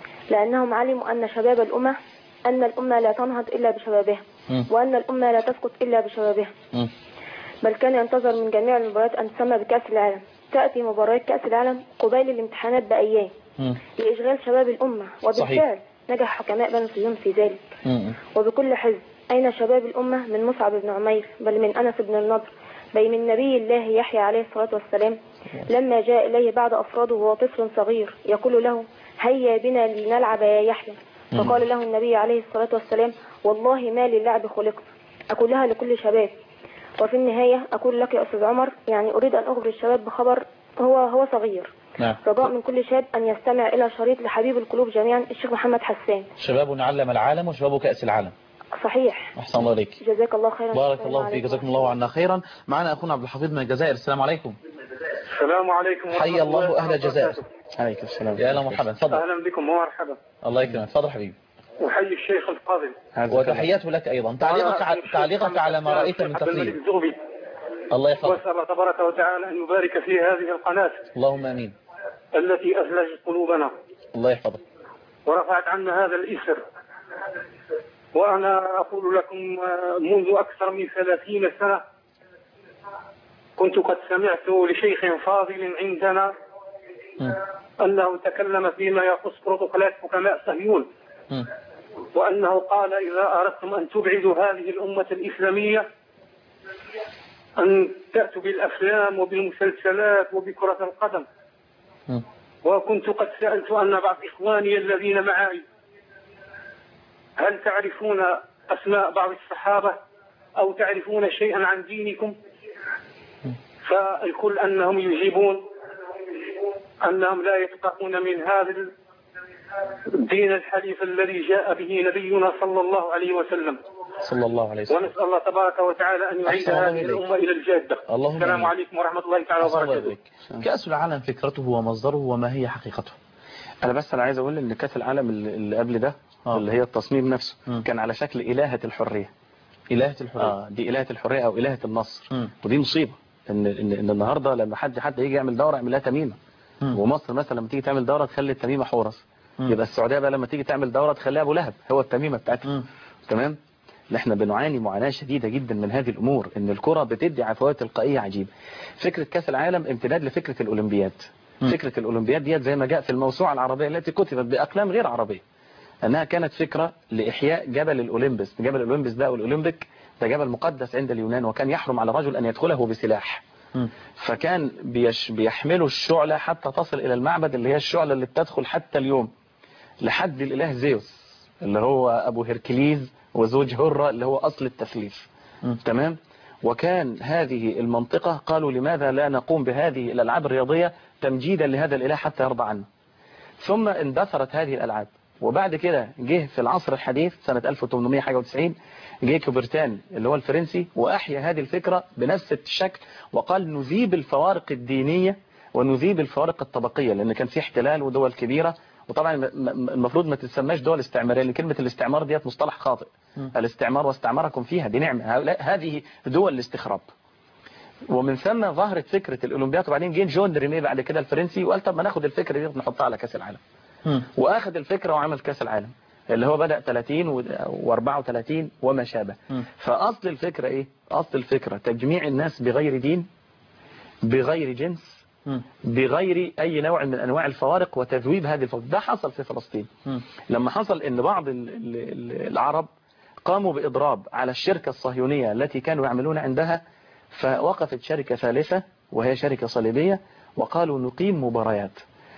J: لأنهم علموا أن شباب الأمة أن الأمة لا تنهض إلا بشبابها
B: مم.
J: وأن الأمة لا تسقط إلا بشبابها
B: مم.
J: بل كان ينتظر من جميع المباريات أن تسمى بكأس العالم تأتي مباريات كأس العالم قبيل الامتحانات بأيام
B: مم.
J: لإشغال شباب الأمة
B: صحيح.
J: وبالفعل نجح حكماء بني صهيون في ذلك
B: مم.
J: وبكل حزب أين شباب الأمة من مصعب بن عمير بل من أنس بن النضر بل من نبي الله يحيى عليه الصلاة والسلام لما جاء إليه بعد أفراده وهو طفل صغير يقول له هيا بنا لنلعب يا يحيى فقال له النبي عليه الصلاة والسلام والله ما للعب خلقت أقول لها لكل شباب وفي النهاية أقول لك يا أستاذ عمر يعني أريد أن أخبر الشباب بخبر هو هو صغير
B: نعم
J: رجاء من كل شاب أن يستمع إلى شريط لحبيب القلوب جميعا الشيخ محمد حسان
B: شباب علم العالم وشباب كأس العالم
J: صحيح
B: أحسن الله عليك
J: جزاك الله خيرا
B: بارك
J: السلام
B: الله فيك
J: عليكم.
B: جزاكم الله عنا خيرا معنا أخونا عبد الحفيظ من الجزائر السلام عليكم
K: السلام عليكم ورحمة
B: حي الله أهل الجزائر
C: عليك السلام
B: يا أهلا مرحبا تفضل
K: أهلا بكم ومرحبا
B: الله يكرمك تفضل حبيبي
K: أحيي الشيخ الفاضل
B: وتحياته لك أيضا تعليقك ع- تعليقك على ما رأيت من
K: عبد الملك
B: تقرير
K: الزغبي
B: الله يحفظك
K: وأسأل الله تبارك وتعالى أن يبارك في هذه القناة
B: اللهم آمين
K: التي أثلجت قلوبنا
B: الله يحفظك
K: ورفعت عنا هذا الإسر وأنا أقول لكم آه، منذ أكثر من ثلاثين سنة كنت قد سمعت لشيخ فاضل عندنا أنه تكلم فيما يخص بروتوكولات حكماء صهيون
B: مم.
K: وأنه قال إذا أردتم أن تبعدوا هذه الأمة الإسلامية أن تأتوا بالأفلام وبالمسلسلات وبكرة القدم
B: مم.
K: وكنت قد سألت أن بعض إخواني الذين معي هل تعرفون أسماء بعض الصحابة أو تعرفون شيئا عن دينكم فالكل أنهم يجيبون أنهم لا يفقهون من هذا الدين الحنيف الذي جاء به نبينا صلى الله عليه وسلم
B: صلى الله عليه وسلم
K: ونسأل الله تبارك وتعالى أن يعيد
B: أحسن الله
K: هذه
B: إليك.
K: الأمة إلى الجادة
B: اللهم
K: السلام
B: آمين.
K: عليكم ورحمة الله تعالى
B: أحسن الله
K: وبركاته
B: إليك. كأس العالم فكرته ومصدره وما هي حقيقته
C: انا بس انا عايز اقول ان كاس العالم اللي اللي قبل ده
B: آه.
C: اللي هي التصميم نفسه
B: مم.
C: كان على شكل الهه الحريه
B: إلهة الحرية
C: اه دي الهه الحريه او الهه النصر
B: مم.
C: ودي مصيبه ان ان ان النهارده لما حد حد يجي يعمل دوره يعمل لها تميمه
B: مم.
C: ومصر مثلا لما تيجي تعمل دوره تخلي التميمه حورس
B: مم.
C: يبقى السعوديه بقى لما تيجي تعمل دوره تخليها ابو لهب هو التميمه بتاعتها
B: مم.
C: تمام احنا بنعاني معاناة شديدة جدا من هذه الأمور إن الكرة بتدي عفوات تلقائية عجيبة فكرة كأس العالم امتداد لفكرة الأولمبياد
B: مم.
C: فكرة الأولمبياد ديت زي ما جاء في الموسوعة العربية التي كتبت بأقلام غير عربية أنها كانت فكرة لإحياء جبل الأولمبس جبل الأولمبس ده أو الأولمبيك ده جبل مقدس عند اليونان وكان يحرم على رجل أن يدخله بسلاح
B: مم.
C: فكان بيش بيحملوا الشعلة حتى تصل إلى المعبد اللي هي الشعلة اللي بتدخل حتى اليوم لحد الإله زيوس اللي هو أبو هركليز وزوج هرة اللي هو أصل التثليث
B: مم.
C: تمام وكان هذه المنطقة قالوا لماذا لا نقوم بهذه الألعاب الرياضية تمجيدا لهذا الإله حتى يرضى عنه ثم اندثرت هذه الألعاب وبعد كده جه في العصر الحديث سنة 1890 جه كوبرتان اللي هو الفرنسي وأحيا هذه الفكرة بنفس الشكل وقال نذيب الفوارق الدينية ونذيب الفوارق الطبقية لأن كان في احتلال ودول كبيرة وطبعا م- م- المفروض ما تسماش دول استعمارية لأن كلمة الاستعمار ديت مصطلح خاطئ الاستعمار واستعمركم فيها دي نعمة هؤلاء- هذه دول الاستخراب ومن ثم ظهرت فكرة الأولمبياد وبعدين جه جون ريمي بعد كده الفرنسي وقال طب ما ناخد الفكرة دي نحطها على كأس العالم
B: مم.
C: واخد الفكرة وعمل كأس العالم اللي هو بدأ 30 و34 وما شابه
B: مم.
C: فأصل الفكرة ايه أصل الفكرة تجميع الناس بغير دين بغير جنس
B: مم.
C: بغير أي نوع من أنواع الفوارق وتذويب هذه الفوارق ده حصل في فلسطين
B: مم.
C: لما حصل ان بعض ال- ال- ال- العرب قاموا بإضراب على الشركة الصهيونية التي كانوا يعملون عندها فوقفت شركة ثالثة وهي شركة صليبية وقالوا نقيم مباريات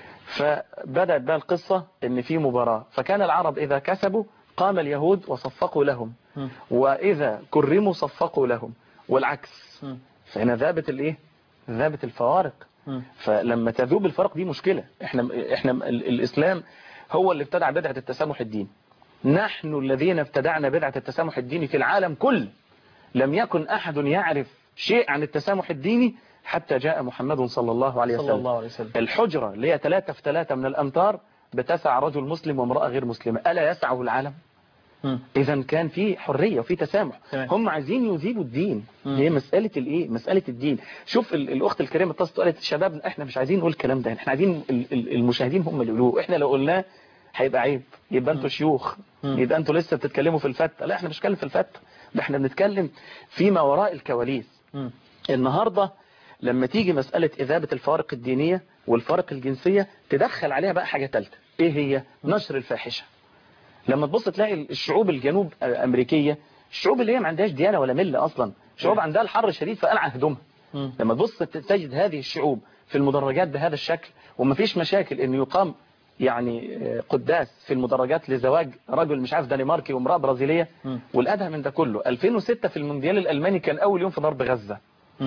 C: فبدأت بقى القصة ان في مباراة فكان العرب إذا كسبوا قام اليهود وصفقوا لهم
B: مم.
C: وإذا كرموا صفقوا لهم والعكس
B: مم.
C: فهنا ذابت الايه ذابت الفوارق
B: مم.
C: فلما تذوب الفرق دي مشكلة احنا احنا ال- الاسلام هو اللي ابتدع بدعة التسامح الديني نحن الذين ابتدعنا بدعة التسامح الديني في العالم كله لم يكن احد يعرف شيء عن التسامح الديني حتى جاء محمد صلى الله عليه
B: صلى
C: وسلم
B: الله عليه وسلم
C: الحجرة اللي هي ثلاثة في ثلاثة من الامتار بتسع رجل مسلم وامرأة غير مسلمة ألا يسعه العالم
B: مم.
C: اذا كان في حرية وفي تسامح
B: تمام.
C: هم عايزين يذيبوا الدين
B: مم.
C: هي مسألة الايه مسألة الدين شوف ال- الاخت الكريمة اتصلت قالت شباب احنا مش عايزين نقول الكلام ده احنا عايزين ال- ال- المشاهدين هم اللي يقولوه احنا لو قلناه هيبقى عيب يبقى انتوا شيوخ
B: مم.
C: يبقى انتوا لسه بتتكلموا في الفتة لا احنا مش بنتكلم في الفتة ده احنا بنتكلم فيما وراء الكواليس
B: مم.
C: النهاردة لما تيجي مسألة إذابة الفوارق الدينية والفوارق الجنسية تدخل عليها بقى حاجة ثالثه ايه هي نشر الفاحشة لما تبص تلاقي الشعوب الجنوب أمريكية الشعوب اللي هي ما عندهاش ديانة ولا ملة أصلا شعوب عندها الحر الشديد فقلع هدومها
B: مم.
C: لما تبص تجد هذه الشعوب في المدرجات بهذا الشكل ومفيش مشاكل انه يقام يعني آه، قداس في المدرجات لزواج رجل مش عارف دنماركي وامرأة برازيلية
B: مم.
C: والأدهى من ده كله 2006 في المونديال الألماني كان أول يوم في ضرب غزة
B: مم.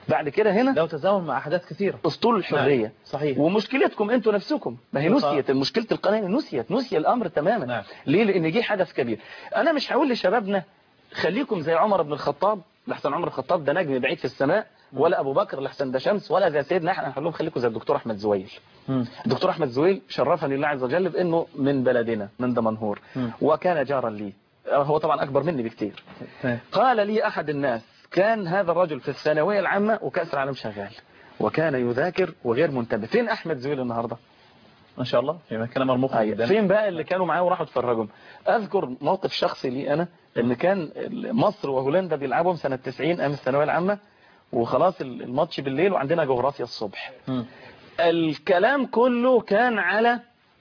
C: بعد كده هنا
B: لو تزامن مع احداث كثيره
C: اسطول الحريه
B: نعم. صحيح
C: ومشكلتكم انتوا نفسكم ما هي
B: بالضبط.
C: نسيت مشكله القناه نسيت نسي الامر تماما
B: نعم.
C: ليه لان جه حدث كبير انا مش هقول لشبابنا خليكم زي عمر بن الخطاب لحسن عمر الخطاب ده نجم بعيد في السماء ولا ابو بكر لحسن ده شمس ولا زي سيدنا احنا هنقول لهم خليكم زي الدكتور احمد زويل
B: مم.
C: الدكتور احمد زويل شرفني الله عز وجل بانه من بلدنا من دمنهور
B: مم.
C: وكان جارا لي هو طبعا اكبر مني بكتير
B: تمام.
C: قال لي احد الناس كان هذا الرجل في الثانويه العامه وكاس العالم شغال وكان يذاكر وغير منتبه فين احمد زويل النهارده
B: ما شاء الله في مكان مرموق
C: أيوة.
B: جدا
C: فين بقى اللي كانوا معاه وراحوا اتفرجوا اذكر موقف شخصي لي انا ان كان مصر وهولندا بيلعبوا سنه 90 ايام الثانويه العامه وخلاص الماتش بالليل وعندنا جغرافيا الصبح
B: مم.
C: الكلام كله كان على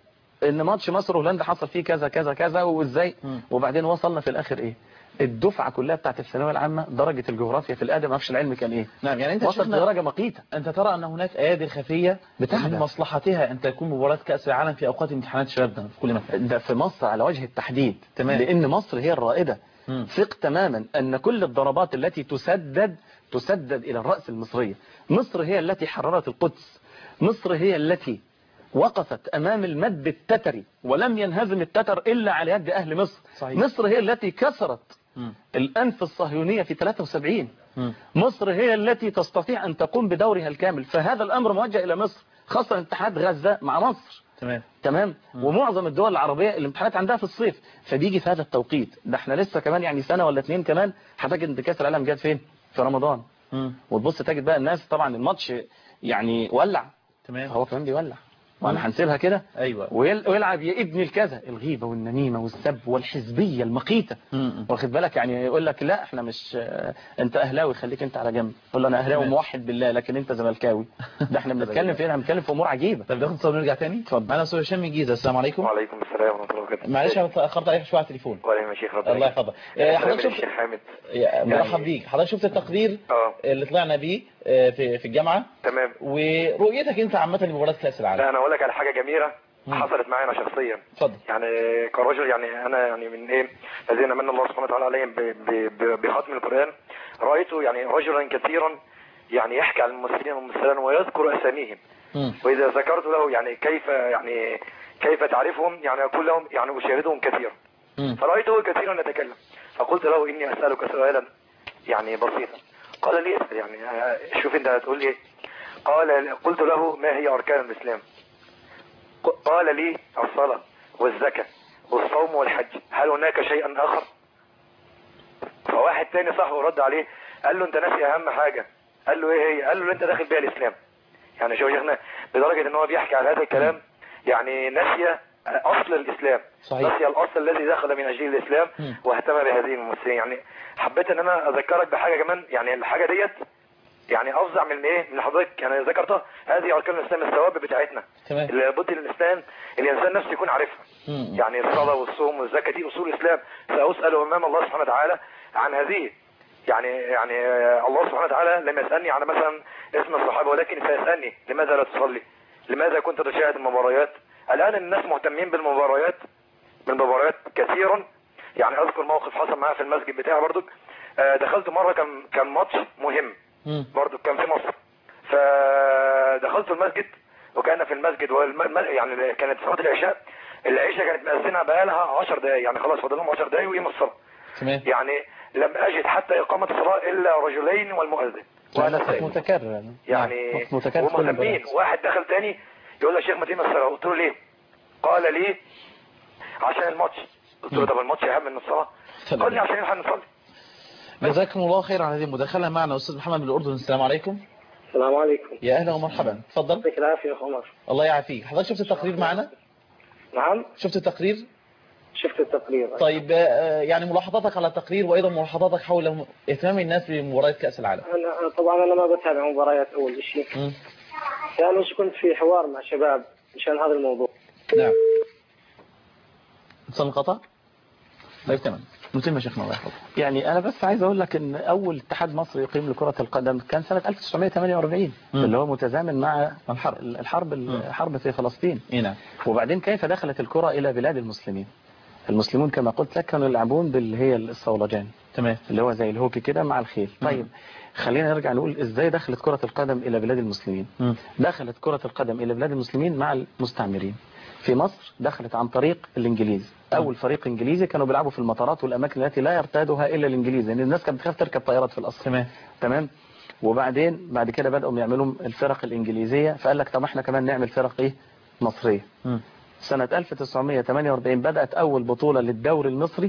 C: ان ماتش مصر وهولندا حصل فيه كذا كذا كذا وازاي
B: مم.
C: وبعدين وصلنا في الاخر ايه الدفعه كلها بتاعت الثانويه العامه درجه الجغرافيا في الادب ما اعرفش العلم كان ايه
B: نعم يعني انت
C: وصلت
B: شفنا
C: لدرجه مقيته
B: انت ترى ان هناك ايادي خفيه
C: بتحدث.
B: من مصلحتها ان تكون مباراه كاس العالم في اوقات امتحانات شبابنا في كل مكان
C: ده في مصر على وجه التحديد
B: تمام.
C: لان مصر هي الرائده
B: مم.
C: ثق تماما ان كل الضربات التي تسدد تسدد الى الراس المصريه مصر هي التي حررت القدس مصر هي التي وقفت امام المد التتري ولم ينهزم التتر الا على يد اهل مصر
B: صحيح.
C: مصر هي التي كسرت
B: مم.
C: الانف الصهيونيه في 73
B: مم.
C: مصر هي التي تستطيع ان تقوم بدورها الكامل فهذا الامر موجه الى مصر خاصه امتحانات غزه مع مصر
B: تمام
C: تمام ومعظم الدول العربية الامتحانات عندها في الصيف فبيجي في هذا التوقيت ده احنا لسه كمان يعني سنة ولا اتنين كمان هتجد ان كاس العالم جات فين في رمضان
B: مم.
C: وتبص تجد بقى الناس طبعا الماتش يعني ولع
B: تمام
C: هو كمان بيولع وانا هنسيبها كده
B: ايوه
C: ويل- ويلعب يا ابن الكذا الغيبة والنميمة والسب والحزبية المقيتة
B: مم.
C: واخد بالك يعني يقول لك لا احنا مش اه، انت اهلاوي خليك انت على جنب يقول له انا اهلاوي
B: تمام.
C: موحد بالله لكن انت زملكاوي ده احنا بنتكلم فين احنا بنتكلم في امور عجيبه
B: طب ناخد صوت ونرجع تاني
C: اتفضل.
B: معنا استاذ هشام من الجيزه السلام عليكم
L: وعليكم السلام ورحمة الله وبركاته
B: معلش انا اتاخرت عليك شويه على التليفون
L: وعليكم يا شيخ ربنا
B: الله يحفظك آه، حضرتك
L: شفت
B: شفت
L: الشيخ حامد
B: يا- مرحب بيك حضرتك شفت التقرير
L: اه
B: اللي طلعنا بيه آه، في في الجامعه
L: تمام
B: ورؤيتك انت عامه لمباراه كاس العالم
L: لا انا اقول لك على حاجة جميلة
B: مم.
L: حصلت معايا انا شخصيا
B: اتفضل
L: يعني كرجل يعني انا يعني من ايه الذين من الله سبحانه وتعالى عليهم ب- ب- ب- بختم القرآن رأيت يعني رجلا كثيرا يعني يحكي عن الممثلين والممثلات ويذكر اساميهم
B: مم.
L: واذا ذكرت له يعني كيف يعني كيف تعرفهم يعني اقول لهم يعني اشاهدهم كثيرا
B: مم.
L: فرأيته كثيرا يتكلم فقلت له إني أسألك سؤالا يعني بسيطا قال لي اسأل يعني آه، شوف أنت هتقول لي إيه. قال قلت له ما هي أركان الإسلام ق- قال لي الصلاة والزكاة والصوم والحج هل هناك شيء آخر فواحد تاني صاحبه رد عليه قال له أنت ناسي أهم حاجة قال له إيه هي قال له اللي أنت داخل بيها الإسلام يعني شوف يا شيخنا لدرجة إن هو بيحكي على هذا الكلام يعني نسي أصل الإسلام
B: صحيح.
L: نسي الأصل الذي دخل من أجل الإسلام
B: مم.
L: واهتم بهذه الممثلين يعني حبيت ان انا اذكرك بحاجه كمان يعني الحاجه ديت يعني افظع من ايه من حضرتك يعني ذكرتها هذه اركان الاسلام الثوابت بتاعتنا
B: تمام
L: اللي لابد الانسان الانسان نفسه يكون عارفها
B: مم.
L: يعني الصلاه والصوم والزكاه دي اصول الاسلام ساسال امام الله سبحانه وتعالى عن هذه يعني يعني آه، الله سبحانه وتعالى لم يسالني عن مثلا اسم الصحابه ولكن سيسالني لماذا لا تصلي لماذا كنت تشاهد المباريات الان الناس مهتمين بالمباريات بالمباريات كثيرا يعني اذكر موقف حصل معايا في المسجد بتاعي برضك آه، دخلت مره كان كان ماتش مهم
B: مم.
L: برضو كان في مصر فدخلت المسجد وكان في المسجد والم... الم- يعني كانت صلاه العشاء العشاء كانت مأذنة بقالها 10 دقايق يعني خلاص فاضل لهم 10 دقايق ويقيم الصلاه
B: تمام
L: يعني لم اجد حتى اقامه الصلاه الا رجلين والمؤذن وانا
C: للاسف
L: سائل
C: متكرر
L: يعني
C: متكرر في كل
L: ومهتمين
C: البلاد.
L: واحد دخل تاني يقول له يا شيخ ما تقيم الصلاه قلت له ليه قال لي عشان الماتش قلت له طب الماتش اهم من الصلاه
B: سلام.
L: قال لي عشان احنا نصلي
B: جزاكم الله خير على هذه المداخله معنا استاذ محمد من الاردن السلام عليكم
M: السلام عليكم
B: يا اهلا ومرحبا تفضل
M: يعطيك العافية يا أخ عمر
B: الله يعافيك حضرتك شفت التقرير معنا
M: نعم
B: شفت التقرير
M: شفت التقرير
B: طيب آه، يعني ملاحظاتك على التقرير وايضا ملاحظاتك حول اهتمام الناس بمباراه كاس العالم
M: أنا أنا طبعا أنا ما بتابع مباريات أول شيء
B: مم.
M: يعني مش كنت في حوار مع شباب مشان هذا الموضوع
B: نعم اتصال انقطع طيب تمام نتم يا شيخنا الله يحفظك
C: يعني انا بس عايز اقول لك ان اول اتحاد مصر يقيم لكرة القدم كان سنة 1948
B: مم.
C: اللي هو متزامن مع
B: الحرب.
C: الحرب الحرب في فلسطين
B: اي نعم
C: وبعدين كيف دخلت الكرة الى بلاد المسلمين المسلمون كما قلت لك كانوا يلعبون باللي هي الصولجان
B: تمام
C: اللي هو زي الهوكي كده مع الخيل طيب خلينا نرجع نقول ازاي دخلت كرة القدم الى بلاد المسلمين
B: مم.
C: دخلت كرة القدم الى بلاد المسلمين مع المستعمرين في مصر دخلت عن طريق الانجليز اول فريق انجليزي كانوا بيلعبوا في المطارات والاماكن التي لا يرتادها الا الانجليز لان الناس كانت بتخاف تركب طيارات في الاصل
B: تمام
C: تمام وبعدين بعد كده بدأوا يعملوا الفرق الانجليزية فقال لك طب احنا كمان نعمل فرق ايه مصرية
B: مم.
C: سنة 1948 بدأت أول بطولة للدوري المصري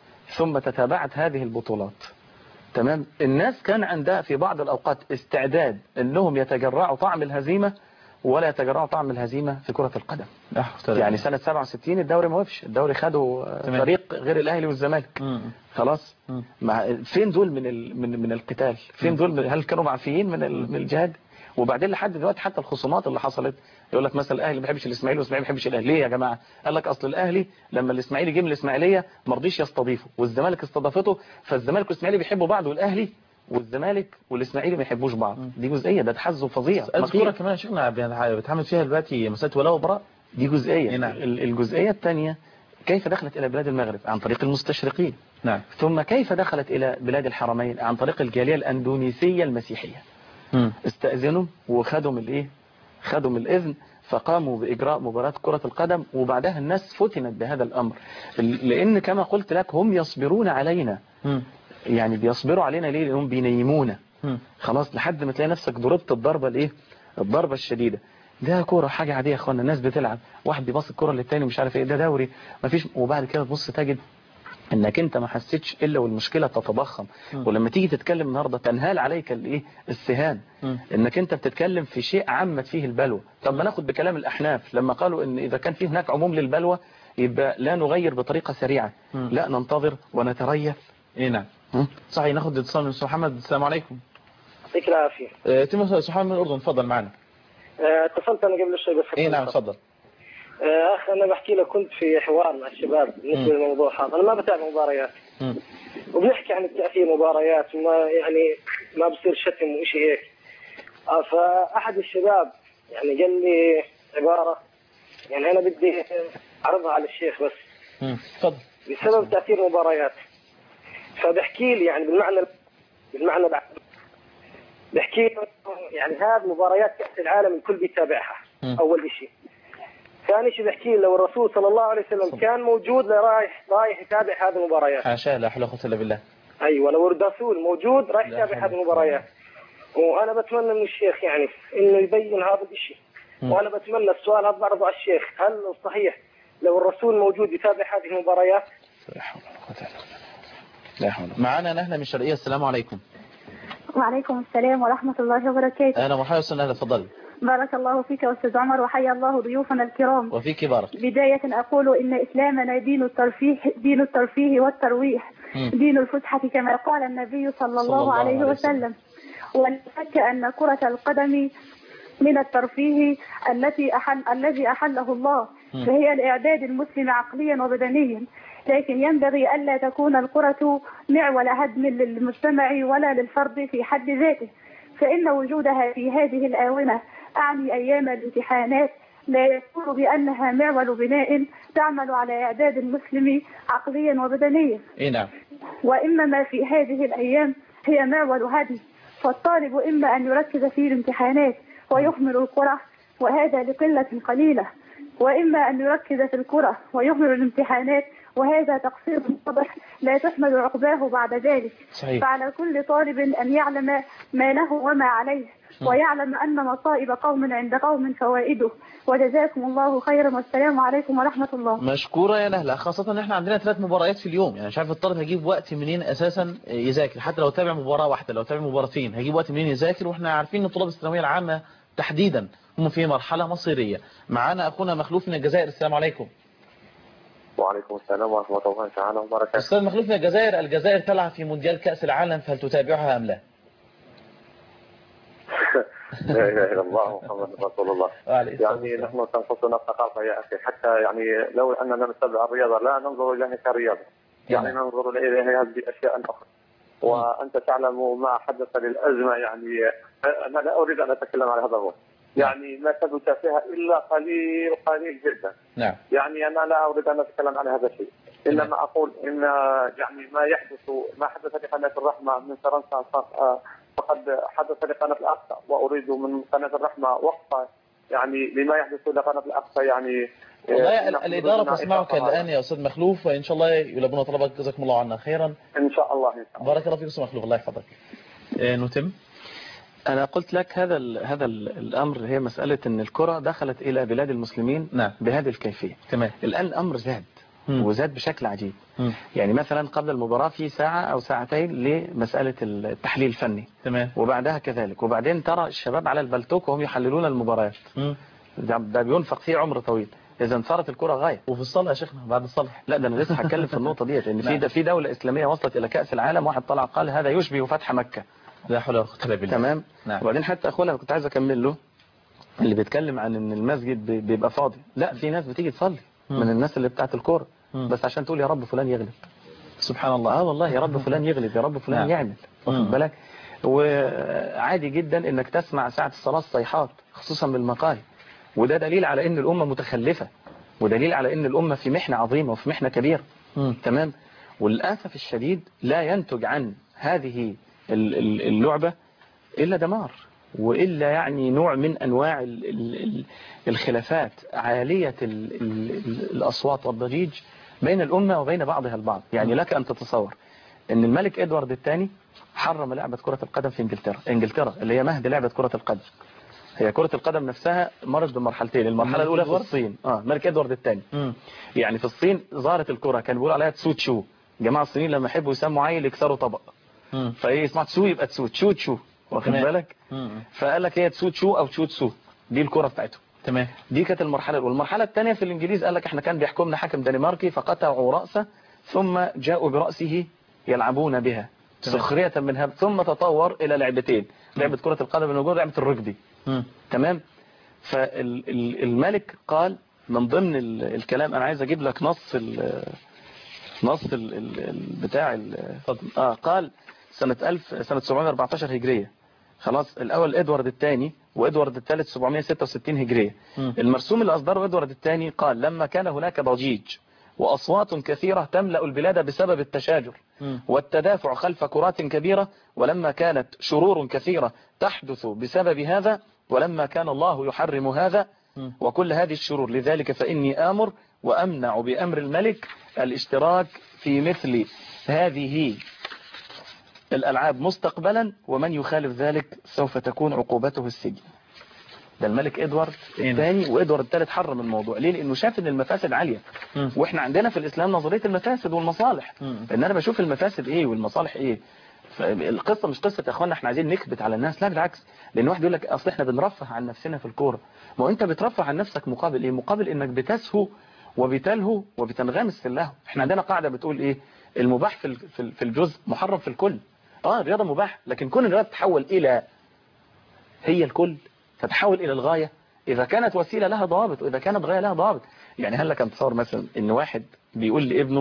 C: ثم تتابعت هذه البطولات تمام الناس كان عندها في بعض الأوقات استعداد أنهم يتجرعوا طعم الهزيمة ولا يتجرعوا طعم الهزيمة في كرة القدم يعني سنة 67 الدوري ما وقفش الدوري خده آه،
B: تمام.
C: فريق غير الأهلي والزمالك
B: مم.
C: خلاص
B: مم.
C: مع فين دول من ال... من من القتال فين دول من... هل كانوا معفيين من ال... من الجهاد وبعدين لحد دلوقتي حتى الخصومات اللي حصلت يقول لك مثلا الاهلي ما بيحبش الاسماعيلي والاسماعيلي ما بيحبش الاهلي ليه يا جماعه قال لك اصل الاهلي لما الاسماعيلي جه من الاسماعيليه ما رضيش يستضيفه والزمالك استضافته فالزمالك والاسماعيلي بيحبوا بعض والاهلي والزمالك والاسماعيلي ما يحبوش بعض دي جزئيه ده تحزب فظيع
B: الكوره
C: مخيف.
B: كمان يا شيخنا بي- بتعمل فيها دلوقتي مساله ولاء وبراء
C: دي جزئيه
B: نعم.
C: ال- الجزئيه الثانيه كيف دخلت الى بلاد المغرب عن طريق المستشرقين
B: نعم
C: ثم كيف دخلت إلى بلاد الحرمين عن طريق الجالية الأندونيسية المسيحية
B: مم.
C: استأذنوا وخدوا من الإيه خدوا من الإذن فقاموا بإجراء مباراة كرة القدم وبعدها الناس فتنت بهذا الأمر ال- لأن كما قلت لك هم يصبرون علينا
B: مم.
C: يعني بيصبروا علينا ليه لأنهم بينيمونا
B: مم.
C: خلاص لحد ما تلاقي نفسك ضربت الضربة الإيه الضربة الشديدة ده كورة حاجة عادية يا اخوانا الناس بتلعب واحد بيبص الكورة للتاني مش عارف ايه ده دوري مفيش وبعد كده تبص تجد انك انت ما حسيتش الا والمشكله تتضخم
B: مم.
C: ولما تيجي تتكلم النهارده تنهال عليك الايه السهام
B: مم.
C: انك انت بتتكلم في شيء عمت فيه البلوى طب ما ناخد بكلام الاحناف لما قالوا ان اذا كان في هناك عموم للبلوى يبقى لا نغير بطريقه سريعه
B: مم.
C: لا ننتظر ونتريث
B: ايه نعم
C: مم.
B: صحيح ناخد اتصال من أستاذ محمد السلام عليكم
M: يعطيك العافيه
B: آه، تم أستاذ محمد من الاردن تفضل معنا
M: آه، اتصلت انا قبل شوي بس
B: ايه نعم تفضل
M: آه، اخ انا بحكي لك كنت في حوار مع الشباب بالنسبه
B: مم.
M: للموضوع هذا انا ما بتابع مباريات
B: مم.
M: وبنحكي عن التاثير مباريات وما يعني ما بصير شتم وشيء هيك آه، فاحد الشباب يعني قال لي عباره يعني انا بدي اعرضها على الشيخ بس
B: مم. تفضل
M: بسبب تاثير مباريات فبحكي لي يعني بالمعنى بالمعنى الع- بحكي له يعني هذه مباريات كاس العالم الكل بيتابعها
B: مم.
M: اول شيء ثاني شيء بحكي له لو الرسول صلى الله عليه وسلم كان موجود لرايح رايح يتابع هذه المباريات
B: حاشا لا حول ولا قوه الا بالله
M: ايوه لو الرسول موجود رايح
B: لا
M: يتابع
B: حول
M: هذه المباريات وانا بتمنى من الشيخ يعني انه يبين هذا الشيء
B: مم.
M: وانا بتمنى السؤال هذا بعرضه على الشيخ هل صحيح لو الرسول موجود يتابع هذه المباريات
B: لا حول ولا قوه الا بالله لا حول معانا نهله من الشرقيه السلام عليكم
N: وعليكم السلام ورحمة الله وبركاته
B: اهلا ومرحبا استاذ نهله تفضل
N: بارك الله فيك أستاذ عمر وحيا الله ضيوفنا الكرام
B: وفيك بارك
N: بداية أقول إن إسلامنا دين الترفيه دين الترفيه والترويح
B: مم.
N: دين الفسحة كما قال النبي صلى الله,
B: الله
N: عليه
B: عليه
N: وسلم ولا شك أن كرة القدم من الترفيه التي أحل الذي أحله الله
B: مم.
N: فهي الإعداد المسلم عقليا وبدنيا لكن ينبغي ألا تكون الكرة معول هدم للمجتمع ولا للفرد في حد ذاته فإن وجودها في هذه الآونة أعني أيام الامتحانات لا يكون بأنها معول بناء تعمل على إعداد المسلم عقليا وبدنيا
B: اي نعم
N: وإنما في هذه الأيام هي معول هدم فالطالب إما أن يركز في الامتحانات ويهمل الكرة وهذا لقلة قليلة وإما أن يركز في الكرة ويهمل الامتحانات وهذا تقصير واضح لا تحمل عقباه بعد ذلك
B: صحيح.
N: فعلى كل طالب أن يعلم ما له وما عليه ويعلم أن مصائب قوم عند قوم فوائده وجزاكم الله خيرا والسلام عليكم ورحمة الله
B: مشكورة يا نهلة خاصة ان احنا عندنا ثلاث مباريات في اليوم يعني مش عارف الطالب هيجيب وقت منين اساسا يذاكر حتى لو تابع مباراة واحدة لو تابع مباراتين هيجيب وقت منين يذاكر واحنا عارفين ان طلاب الثانوية العامة تحديدا هم في مرحلة مصيرية معانا اخونا مخلوف من الجزائر السلام عليكم
O: وعليكم السلام ورحمة الله تعالى وبركاته
B: استاذ مخلوف من الجزائر الجزائر تلعب في مونديال كأس العالم فهل تتابعها ام لا
O: لا إله إلا الله محمد رسول الله
B: وعليه الصلاة
O: يعني نحن تنقصنا الثقافة يا أخي حتى يعني لو أننا نتبع الرياضة لا ننظر إليها كرياضة يعني ننظر إليها بأشياء أخرى وأنت تعلم ما حدث للأزمة يعني أنا لا أريد أن أتكلم على هذا الوقت يعني ما ثبت فيها إلا قليل قليل جدا
B: نعم
O: يعني أنا لا أريد أن أتكلم عن هذا الشيء انما اقول ان يعني ما يحدث ما حدث لقناه الرحمه من فرنسا ف- فقد حدث لقناه الاقصى واريد من قناه الرحمه وقف يعني لما يحدث لقناه الاقصى يعني
B: والله
O: نحن
B: الإدارة
O: بدنا
B: تسمعك
O: إطاعة.
B: الآن يا أستاذ مخلوف وإن شاء الله يلبون طلبك جزاكم الله عنا خيرا
O: ان شاء الله ان شاء الله
B: بارك الله فيك أستاذ مخلوف الله يحفظك آه، نتم
C: أنا قلت لك هذا ال هذا ال الأمر هي مسألة أن الكرة دخلت إلى بلاد المسلمين
B: نعم.
C: بهذه الكيفية
B: تمام
C: الآن الأمر زاد
B: مم.
C: وزاد بشكل عجيب
B: مم.
C: يعني مثلا قبل المباراة في ساعة أو ساعتين لمسألة التحليل الفني
B: تمام
C: وبعدها كذلك وبعدين ترى الشباب على البلتوك وهم يحللون المباريات
B: مم.
C: ده, ده بينفق فيه عمر طويل إذا صارت الكرة غاية
B: وفي الصلاة يا شيخنا بعد الصلاة
C: لا ده انا لسه هتكلم في النقطه ديت ان في
B: نعم.
C: ده في دوله اسلاميه وصلت الى كاس العالم واحد طلع قال هذا يشبه فتح مكه
B: لا حول ولا قوة إلا بالله
C: تمام
B: نعم.
C: وبعدين حتى اخونا كنت عايز اكمل له اللي بيتكلم عن ان المسجد بي- بيبقى فاضي لا في ناس بتيجي تصلي
B: مم.
C: من الناس اللي بتاعت الكوره
B: مم.
C: بس عشان تقول يا رب فلان يغلب
B: سبحان الله
C: اه والله يا رب فلان يغلب يا رب فلان
B: نعم.
C: يعمل
B: مم.
C: واخد بالك وعادي جدا انك تسمع ساعه الصلاه الصيحات خصوصا بالمقال وده دليل على ان الامه متخلفه ودليل على ان الامه في محنه عظيمه وفي محنه كبيره
B: مم.
C: تمام وللاسف الشديد لا ينتج عن هذه ال- ال- اللعبه الا دمار والا يعني نوع من انواع ال- ال- ال- الخلافات عاليه ال- ال- ال- الاصوات والضجيج بين الامه وبين بعضها البعض يعني لك ان تتصور ان الملك ادوارد الثاني حرم لعبه كره القدم في انجلترا انجلترا اللي هي مهد لعبه كره القدم هي كرة القدم نفسها مرت بمرحلتين المرحلة
B: الملك
C: الأولى في
B: إدوارد؟
C: الصين اه الملك ادوارد الثاني
B: مم.
C: يعني في الصين ظهرت الكرة كان بيقول عليها تسو تشو جماعة الصينيين لما يحبوا يسموا عيل يكسروا طبق
B: مم.
C: فايه اسمها تسو يبقى تسو تشو تشو واخد
B: تمام.
C: بالك
B: مم.
C: فقال لك هي تسو تشو او تشو تسو دي الكرة بتاعتهم
B: تمام
C: دي كانت المرحلة الأولى المرحلة الثانية في الإنجليز قال لك احنا كان بيحكمنا حكم دنماركي فقطعوا رأسه ثم جاءوا برأسه يلعبون بها
B: تمام.
C: سخرية من هذا ثم تطور إلى لعبتين لعبة كرة القدم الموجودة لعبة الرجبي
B: مم.
C: تمام فالملك قال من ضمن ال- الكلام انا عايز اجيب لك نص ال نص ال ال ال- بتاع ال- اه قال سنة 1000 سنة 714 هجرية خلاص الاول ادوارد الثاني وادوارد الثالث 766 هجرية
B: مم.
C: المرسوم اللي اصدره ادوارد الثاني قال لما كان هناك ضجيج واصوات كثيرة تملأ البلاد بسبب التشاجر
B: مم.
C: والتدافع خلف كرات كبيرة ولما كانت شرور كثيرة تحدث بسبب هذا ولما كان الله يحرم هذا
B: مم.
C: وكل هذه الشرور لذلك فإني آمر وأمنع بأمر الملك الاشتراك في مثل هذه الألعاب مستقبلا ومن يخالف ذلك سوف تكون عقوبته السجن ده الملك ادوارد
B: إيه ده؟
C: الثاني وادوارد الثالث حرم الموضوع ليه لانه شاف ان المفاسد عاليه
B: مم.
C: واحنا عندنا في الاسلام نظريه المفاسد والمصالح
B: مم.
C: ان انا بشوف المفاسد ايه والمصالح ايه القصه مش قصه يا اخوانا احنا عايزين نكبت على الناس لا بالعكس لان واحد يقول لك اصل احنا بنرفه عن نفسنا في الكوره ما هو انت بترفه عن نفسك مقابل ايه مقابل انك بتسهو وبتلهو وبتنغمس في اللهو احنا عندنا قاعده بتقول ايه المباح في ال- في ال- في الجزء محرم في الكل اه الرياضه مباح لكن كون الرياضه تتحول الى هي الكل تتحول الى الغايه اذا كانت وسيله لها ضوابط واذا كانت غايه لها ضوابط يعني هل لك ان تصور مثلا ان واحد بيقول لابنه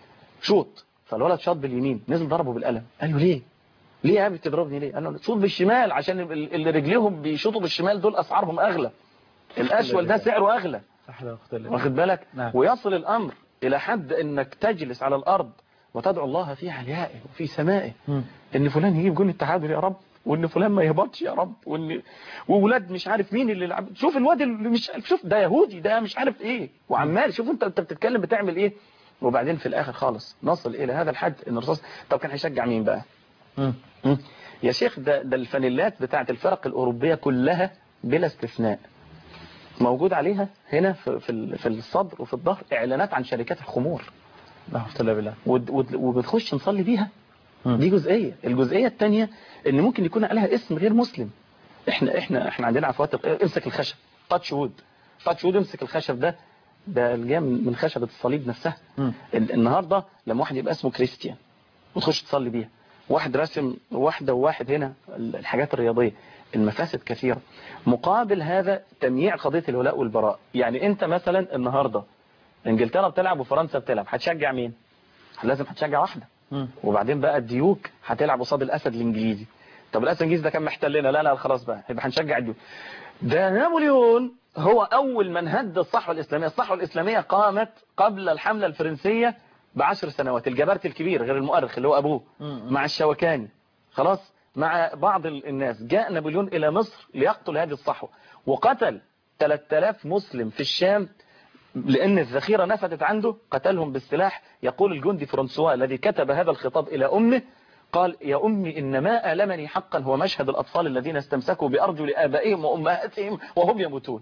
C: شوط فالولد شاط باليمين نزل ضربه بالقلم قال له ليه ليه يا ابني بتضربني ليه قال له شوط بالشمال عشان ال- اللي رجليهم بيشوطوا بالشمال دول اسعارهم اغلى الاشول ده سعره اغلى
B: لا حول ولا قوة إلا بالله.
C: واخد بالك
B: نعم.
C: ويصل الامر الى حد انك تجلس على الارض وتدعو الله في عليائه وفي سمائه
B: مم.
C: ان فلان يجيب جون التعادل يا رب وان فلان ما يهبطش يا رب وان وولاد مش عارف مين اللي لعب شوف الواد اللي مش عارف شوف ده يهودي ده مش عارف ايه وعمال شوف انت انت بتتكلم بتعمل ايه وبعدين في الاخر خالص نصل الى هذا الحد ان الرسول طب كان هيشجع مين بقى
B: مم.
C: مم. يا شيخ ده ده الفانيلات بتاعت الفرق الاوروبيه كلها بلا استثناء موجود عليها هنا في في ال- في الصدر وفي الظهر اعلانات عن شركات الخمور
B: لا حول ولا بالله
C: ود- ود- وبتخش نصلي بيها
B: مم.
C: دي جزئيه الجزئيه الثانيه ان ممكن يكون عليها اسم غير مسلم احنا احنا احنا عندنا عفوات الق- امسك الخشب تاتش وود تاتش وود امسك الخشب ده ده جاي من من خشبه الصليب نفسها
B: مم.
C: ال- النهارده لما واحد يبقى اسمه كريستيان وتخش تصلي بيها واحد راسم واحده وواحد هنا ال- الحاجات الرياضيه المفاسد كثيره مقابل هذا تمييع قضيه الولاء والبراء يعني انت مثلا النهارده انجلترا بتلعب وفرنسا بتلعب هتشجع مين لازم هتشجع واحده
B: مم.
C: وبعدين بقى الديوك هتلعب قصاد الاسد الانجليزي طب الاسد الانجليزي ده كان محتلنا لا لا خلاص بقى يبقى هنشجع الديوك ده نابليون هو اول من هد الصحوه الاسلاميه الصحوه الاسلاميه قامت قبل الحمله الفرنسيه بعشر سنوات الجبرت الكبير غير المؤرخ اللي هو أبوه مع الشوكاني خلاص مع بعض ال- الناس جاء نابليون إلى مصر ليقتل هذه الصحوة وقتل 3000 مسلم في الشام لأن الذخيرة نفذت عنده قتلهم بالسلاح يقول الجندي فرانسوا الذي كتب هذا الخطاب إلى أمه قال يا أمي إن ما ألمني حقا هو مشهد الأطفال الذين استمسكوا بأرجل آبائهم وأمهاتهم وهم يموتون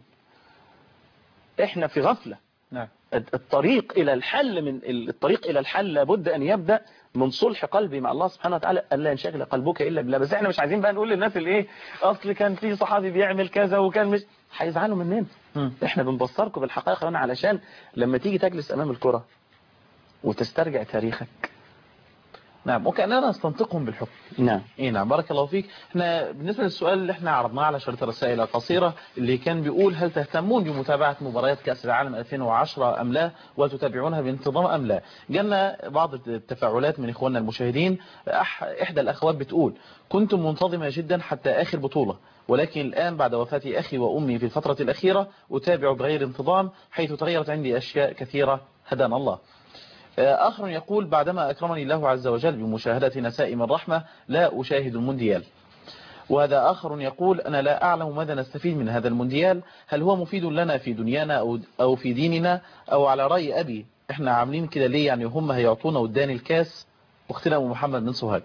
C: إحنا في غفلة
B: نعم
C: الطريق إلى الحل من الطريق إلى الحل لابد أن يبدأ من صلح قلبي مع الله سبحانه وتعالى ألا ينشغل قلبك إلا بالله بس احنا مش عايزين بقى نقول للناس اللي ايه أصل كان في صحابي بيعمل كذا وكان مش هيزعلوا مننا احنا بنبصركم بالحقائق هنا علشان لما تيجي تجلس أمام الكرة وتسترجع تاريخك
B: نعم وكأننا نستنطقهم بالحكم
C: نعم
B: اي نعم بارك الله فيك احنا بالنسبة للسؤال اللي احنا عرضناه على شريط الرسائل القصيرة اللي كان بيقول هل تهتمون بمتابعة مباريات كأس العالم 2010 أم لا وتتابعونها بانتظام أم لا جالنا بعض التفاعلات من إخواننا المشاهدين أح إحدى الأخوات بتقول كنت منتظمة جدا حتى آخر بطولة ولكن الآن بعد وفاة أخي وأمي في الفترة الأخيرة أتابع بغير انتظام حيث تغيرت عندي أشياء كثيرة هدانا الله آخر يقول بعدما أكرمني الله عز وجل بمشاهدة نسائم الرحمة لا أشاهد المونديال وهذا آخر يقول أنا لا أعلم ماذا نستفيد من هذا المونديال هل هو مفيد لنا في دنيانا أو, أو في ديننا أو على رأي أبي إحنا عاملين كده ليه يعني هم هيعطونا ودان الكاس واختنا أبو محمد من سوهاج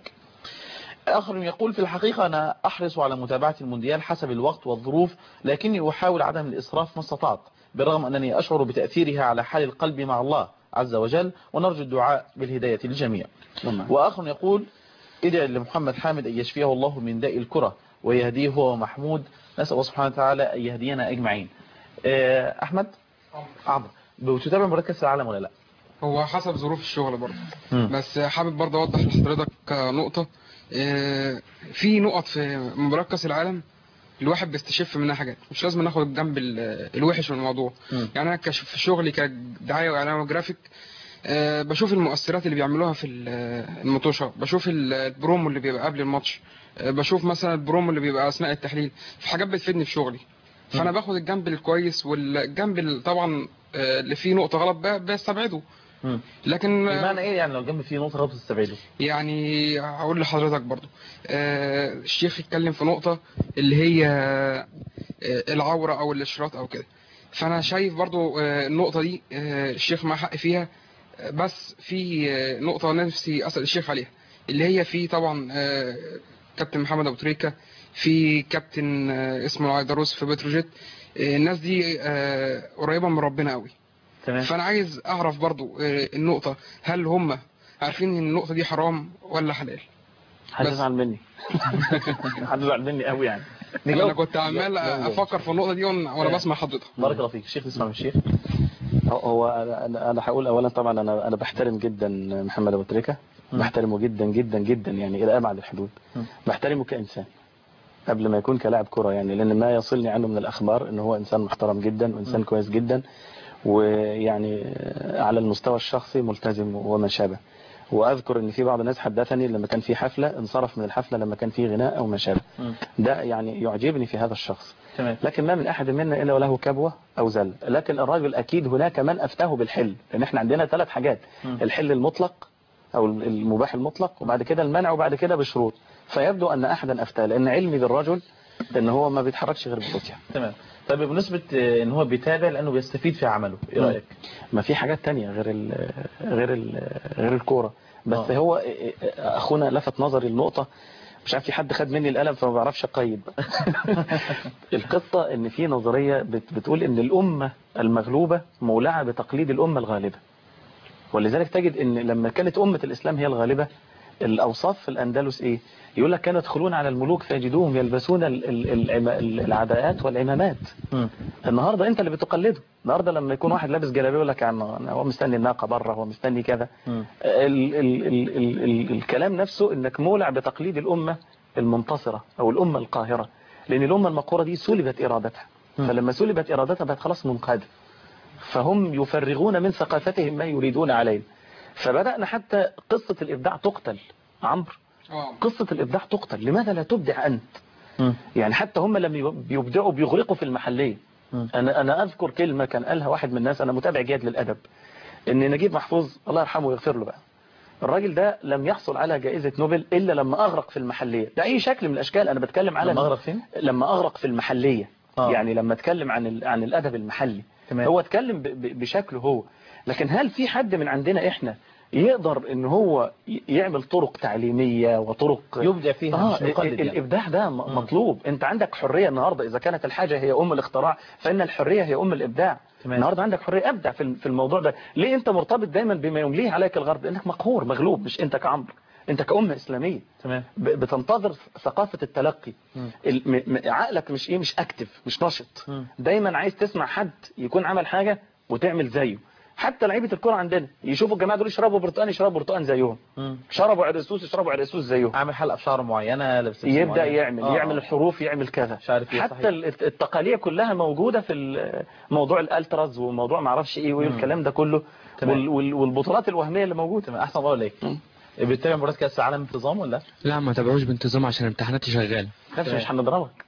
B: آخر يقول في الحقيقة أنا أحرص على متابعة المونديال حسب الوقت والظروف لكني أحاول عدم الإسراف ما استطعت بالرغم أنني أشعر بتأثيرها على حال القلب مع الله عز وجل ونرجو الدعاء بالهداية للجميع وآخر يقول ادعي لمحمد حامد أن يشفيه الله من داء الكرة ويهديه هو ومحمود نسأل الله سبحانه وتعالى أن يهدينا أجمعين أحمد عمرو بتتابع مباراة كأس العالم ولا لا
D: هو حسب ظروف الشغل برضه
B: مم.
D: بس حابب برضه اوضح لحضرتك نقطة آه، في نقط في مباراة كأس العالم الواحد بيستشف منها حاجات مش لازم ناخد الجنب ال- الوحش من الموضوع
B: مم.
D: يعني انا كش- في شغلي كدعاية واعلام وجرافيك آه، بشوف المؤثرات اللي بيعملوها في ال- المطوشة بشوف ال- البرومو اللي بيبقى قبل الماتش آه، بشوف مثلا البرومو اللي بيبقى اثناء التحليل في حاجات بتفيدني في شغلي فانا باخد الجنب الكويس والجنب ال- طبعا آه، اللي فيه نقطة غلط ب- بستبعده
B: مم.
D: لكن
B: بمعنى ايه يعني لو جنب فيه نقطة غلط تستبعده
D: يعني هقول لحضرتك برضو آه، الشيخ اتكلم في نقطة اللي هي آه، العورة او الاشراط او كده فانا شايف برضو آه، النقطة دي آه، الشيخ معاه حق فيها آه، بس في آه، نقطة نفسي اسأل الشيخ عليها اللي هي في طبعا آه، كابتن محمد ابو تريكة في كابتن آه، اسمه العيدروس في بتروجيت آه، الناس دي آه، قريبة من ربنا قوي
B: تمام
D: فانا عايز اعرف برضو آه، النقطة هل هم عارفين ان النقطة دي حرام ولا حلال
C: هتزعل مني هتزعل مني قوي يعني
D: انا كنت عمال افكر في النقطة دي وانا وأنا بسمع حضرتك
B: بارك الله فيك الشيخ تسمع من الشيخ
C: هو- هو انا انا أنا هقول اولا طبعا انا انا بحترم جدا محمد ابو تريكه بحترمه جدا جدا جدا يعني الى ابعد الحدود
B: مم.
C: بحترمه كانسان قبل ما يكون كلاعب كره يعني لان ما يصلني عنه من الاخبار ان هو انسان محترم جدا وانسان كويس جدا ويعني على المستوى الشخصي ملتزم وما شابه واذكر ان في بعض الناس حدثني لما كان في حفله انصرف من الحفله لما كان في غناء او ما شابه
B: مم.
C: ده يعني يعجبني في هذا الشخص
B: تمام
C: لكن ما من أحد منا إلا وله كبوة أو زل لكن الرجل أكيد هناك من أفتاه بالحل لأن احنا عندنا ثلاث حاجات
B: مم.
C: الحل المطلق أو المباح المطلق وبعد كده المنع وبعد كده بشروط فيبدو أن أحدا أفتاه لأن علمي بالرجل أن هو ما بيتحركش غير بفتية
B: تمام طيب بمناسبة آه، ان هو بيتابع لانه بيستفيد في عمله ايه رأيك
C: ما في حاجات تانية غير ال غير ال غير الكورة بس
B: آه.
C: هو أخونا لفت نظري النقطة مش عارف في حد خد مني القلم فما بعرفش اقيد القصة ان في نظرية بت- بتقول ان الامة المغلوبة مولعة بتقليد الامة الغالبة ولذلك تجد ان لما كانت امة الاسلام هي الغالبة الاوصاف في الاندلس ايه يقول لك كانوا يدخلون على الملوك فيجدوهم يلبسون ال- ال- العما- العباءات والعمامات
B: مم.
C: النهارده انت اللي بتقلده النهارده لما يكون واحد لابس جلابيه يقول لك يا عم هو مستني الناقه بره هو مستني كذا
B: مم.
C: ال ال ال ال ال الكلام نفسه انك مولع بتقليد الامه المنتصره او الامه القاهره لان الامه المقهوره دي سلبت ارادتها فلما سلبت ارادتها بقت خلاص منقاده فهم يفرغون من ثقافتهم ما يريدون علينا فبدأنا حتى قصة الإبداع تقتل عمرو قصة الإبداع تقتل لماذا لا تبدع أنت
B: مم.
C: يعني حتى هم لما بيبدعوا بيغرقوا في المحلية
B: مم.
C: أنا أنا أذكر كلمة كان قالها واحد من الناس أنا متابع جيد للأدب ان نجيب محفوظ الله يرحمه ويغفر له بقى الراجل ده لم يحصل على جائزة نوبل إلا لما أغرق في المحلية ده أي شكل من الأشكال أنا بتكلم على
B: لما أغرق فين؟
C: لما أغرق في المحلية
B: آه.
C: يعني لما اتكلم عن ال... عن الأدب المحلي
B: تمام.
C: هو اتكلم ب... ب... بشكله هو لكن هل في حد من عندنا إحنا يقدر ان هو ي- يعمل طرق تعليمية وطرق
B: يبدع فيها
C: آه
B: مش يقلد
C: ال-
B: يعني.
C: الابداع ده م- مطلوب انت عندك حرية النهاردة اذا كانت الحاجة هي ام الاختراع فان الحرية هي ام الابداع
B: تمام.
C: النهاردة عندك حرية ابدع في الم- في الموضوع ده ليه انت مرتبط دايما بما يمليه عليك الغرب لانك مقهور مغلوب مش انت كعمرو انت كأمة اسلامية
B: تمام
C: ب- بتنتظر ثقافة التلقي
B: مم.
C: ال- م- م- عقلك مش ايه مش اكتف مش نشط
B: مم.
C: دايما عايز تسمع حد يكون عمل حاجة وتعمل زيه حتى لعيبه الكوره عندنا يشوفوا الجماعه دول يشربوا برتقان يشربوا برتقان زيهم
B: مم.
C: شربوا عرقسوس يشربوا عرقسوس زيهم
B: عامل حلقه بشعر معينه لبس لبس
C: يبدا
B: معين.
C: يعمل
B: آه.
C: يعمل الحروف يعمل كذا
B: مش عارف ايه
C: حتى
B: صحيح.
C: ال- التقاليه كلها موجوده في ال- موضوع الالتراز وموضوع ما اعرفش ايه وايه
B: مم.
C: الكلام ده كله
B: تمام.
C: وال- وال- والبطولات الوهميه اللي موجوده
B: تمام احسن الله عليك بتتابع مباريات كاس العالم بانتظام ولا
P: لا ما تابعوش بانتظام عشان امتحاناتي شغاله
C: خافش مش هنضربك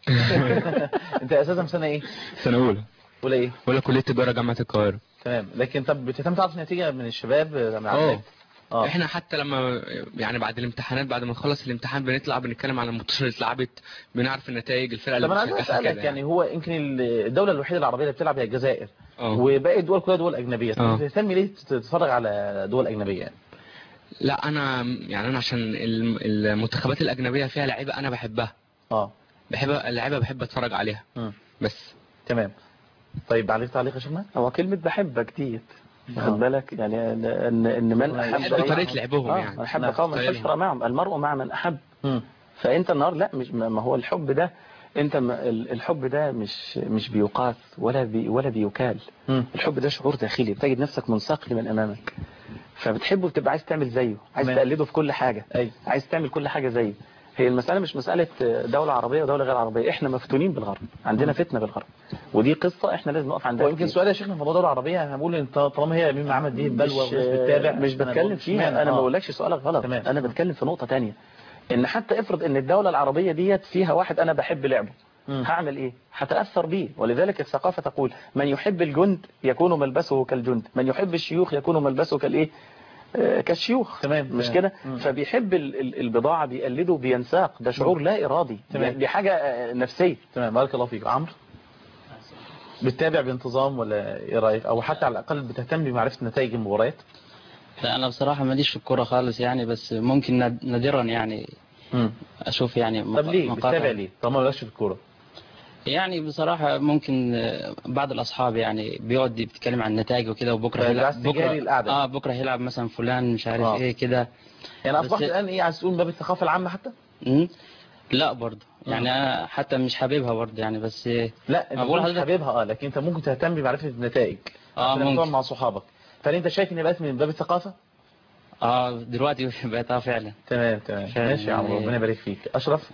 B: انت اساسا في سنه ايه
P: سنه اولى
B: ولا ايه
P: ولا كليه تجاره جامعه القاهره
B: تمام لكن طب بتهتم تعرف نتيجه من الشباب من
P: اه
B: عندك اه
P: احنا حتى لما يعني بعد الامتحانات بعد ما نخلص الامتحان بنطلع بنتكلم على الماتشات اللي اتلعبت بنعرف النتائج الفرقه
B: طب
P: اللي
B: انا عايز
P: بتشجعها
B: اسالك
P: كده
B: يعني هو يمكن الدوله الوحيده العربيه اللي بتلعب هي الجزائر
P: اه
B: وباقي الدول كلها دول اجنبيه طب
P: اه.
B: بتهتم ليه تتفرج على دول اجنبيه يعني
P: لا انا يعني انا عشان الم- المنتخبات الاجنبيه فيها لعيبه انا بحبها
B: اه
P: بحب اللعيبه بحب اتفرج عليها
B: مم.
P: بس
B: تمام طيب عليك تعليق يا شيخنا
C: هو كلمه بحبك ديت
B: آه.
C: خد بالك يعني ان ان إن من
B: بحب
C: احب
P: طريقة لعبهم
C: آه،
P: يعني.
C: من احب
P: نعم،
C: قوما
P: طريقة
C: فاشرى معهم المرء مع من احب
B: مم.
C: فانت النهارده لا مش ما ما هو الحب ده انت ما- ال- الحب ده مش مش بيقاس ولا بي ولا بيكال
B: مم.
C: الحب ده شعور داخلي بتجد نفسك منساق لمن امامك فبتحبه بتبقى عايز تعمل زيه عايز
B: تمام.
C: تقلده في كل حاجه
B: اي
C: عايز تعمل كل حاجه زيه هي المسألة مش مسألة دولة عربية ودولة غير عربية احنا مفتونين بالغرب عندنا فتنة بالغرب ودي قصة احنا لازم نقف عندها
B: ويمكن
C: كتير.
B: سؤال يا شيخنا في موضوع الدول العربيه انا بقول انت طالما هي مما عمل دي البلوى
C: مش,
B: والناس بتتابع
C: مش
B: أنا
C: بتكلم
B: بقول
C: فيها
B: اشمعنى؟
C: انا ما
B: آه.
C: بقولكش سؤالك غلط
B: تمام.
C: انا بتكلم في نقطة تانية ان حتى افرض ان الدولة العربية ديت فيها واحد انا بحب لعبه
B: مم.
C: هعمل ايه هتأثر بيه ولذلك الثقافة تقول من يحب الجند يكون ملبسه كالجند من يحب الشيوخ يكون ملبسه كالايه آه، كالشيوخ
B: تمام
C: مش
B: تمام.
C: كده
B: مم.
C: فبيحب ال- ال- البضاعة بيقلده بينساق ده شعور لا إرادي
B: تمام.
C: دي حاجة آه، نفسية
B: تمام بارك الله فيك عمرو بتتابع بانتظام ولا ايه رايك او حتى على الاقل بتهتم بمعرفه نتائج المباريات
Q: لا انا بصراحه ماليش في الكوره خالص يعني بس ممكن ند- نادرا يعني
B: مم.
Q: اشوف يعني
B: طب
Q: مق-
B: ليه
Q: مقاطع.
B: بتتابع ليه طالما مالكش في الكوره
Q: يعني بصراحه ممكن آه، بعض الاصحاب يعني بيقعد بيتكلم عن النتائج وكده وبكره
B: فأنت
Q: هيلعب
B: عايز تجاري القعدة.
Q: اه بكره هيلعب مثلا فلان مش عارف
B: آه.
Q: ايه كده
B: يعني
Q: بس-
B: اصبحت الان ايه عايز تقول من باب الثقافه العامه حتى
Q: مم. لا برضه يعني انا حتى مش حاببها برضه يعني بس
B: لا انت
Q: بقول
B: بقول
Q: لحضرتك-
B: حبيبها اه لكن انت ممكن تهتم بمعرفه النتائج
Q: آه،
B: عشان
Q: ممكن.
B: تقعد مع صحابك فهل انت شايف ان بقت من باب الثقافه
Q: اه دلوقتي بقت اه فعلا
B: تمام تمام
Q: فعلا
B: ماشي يا عمرو
Q: يعني-
B: ربنا يبارك فيك اشرف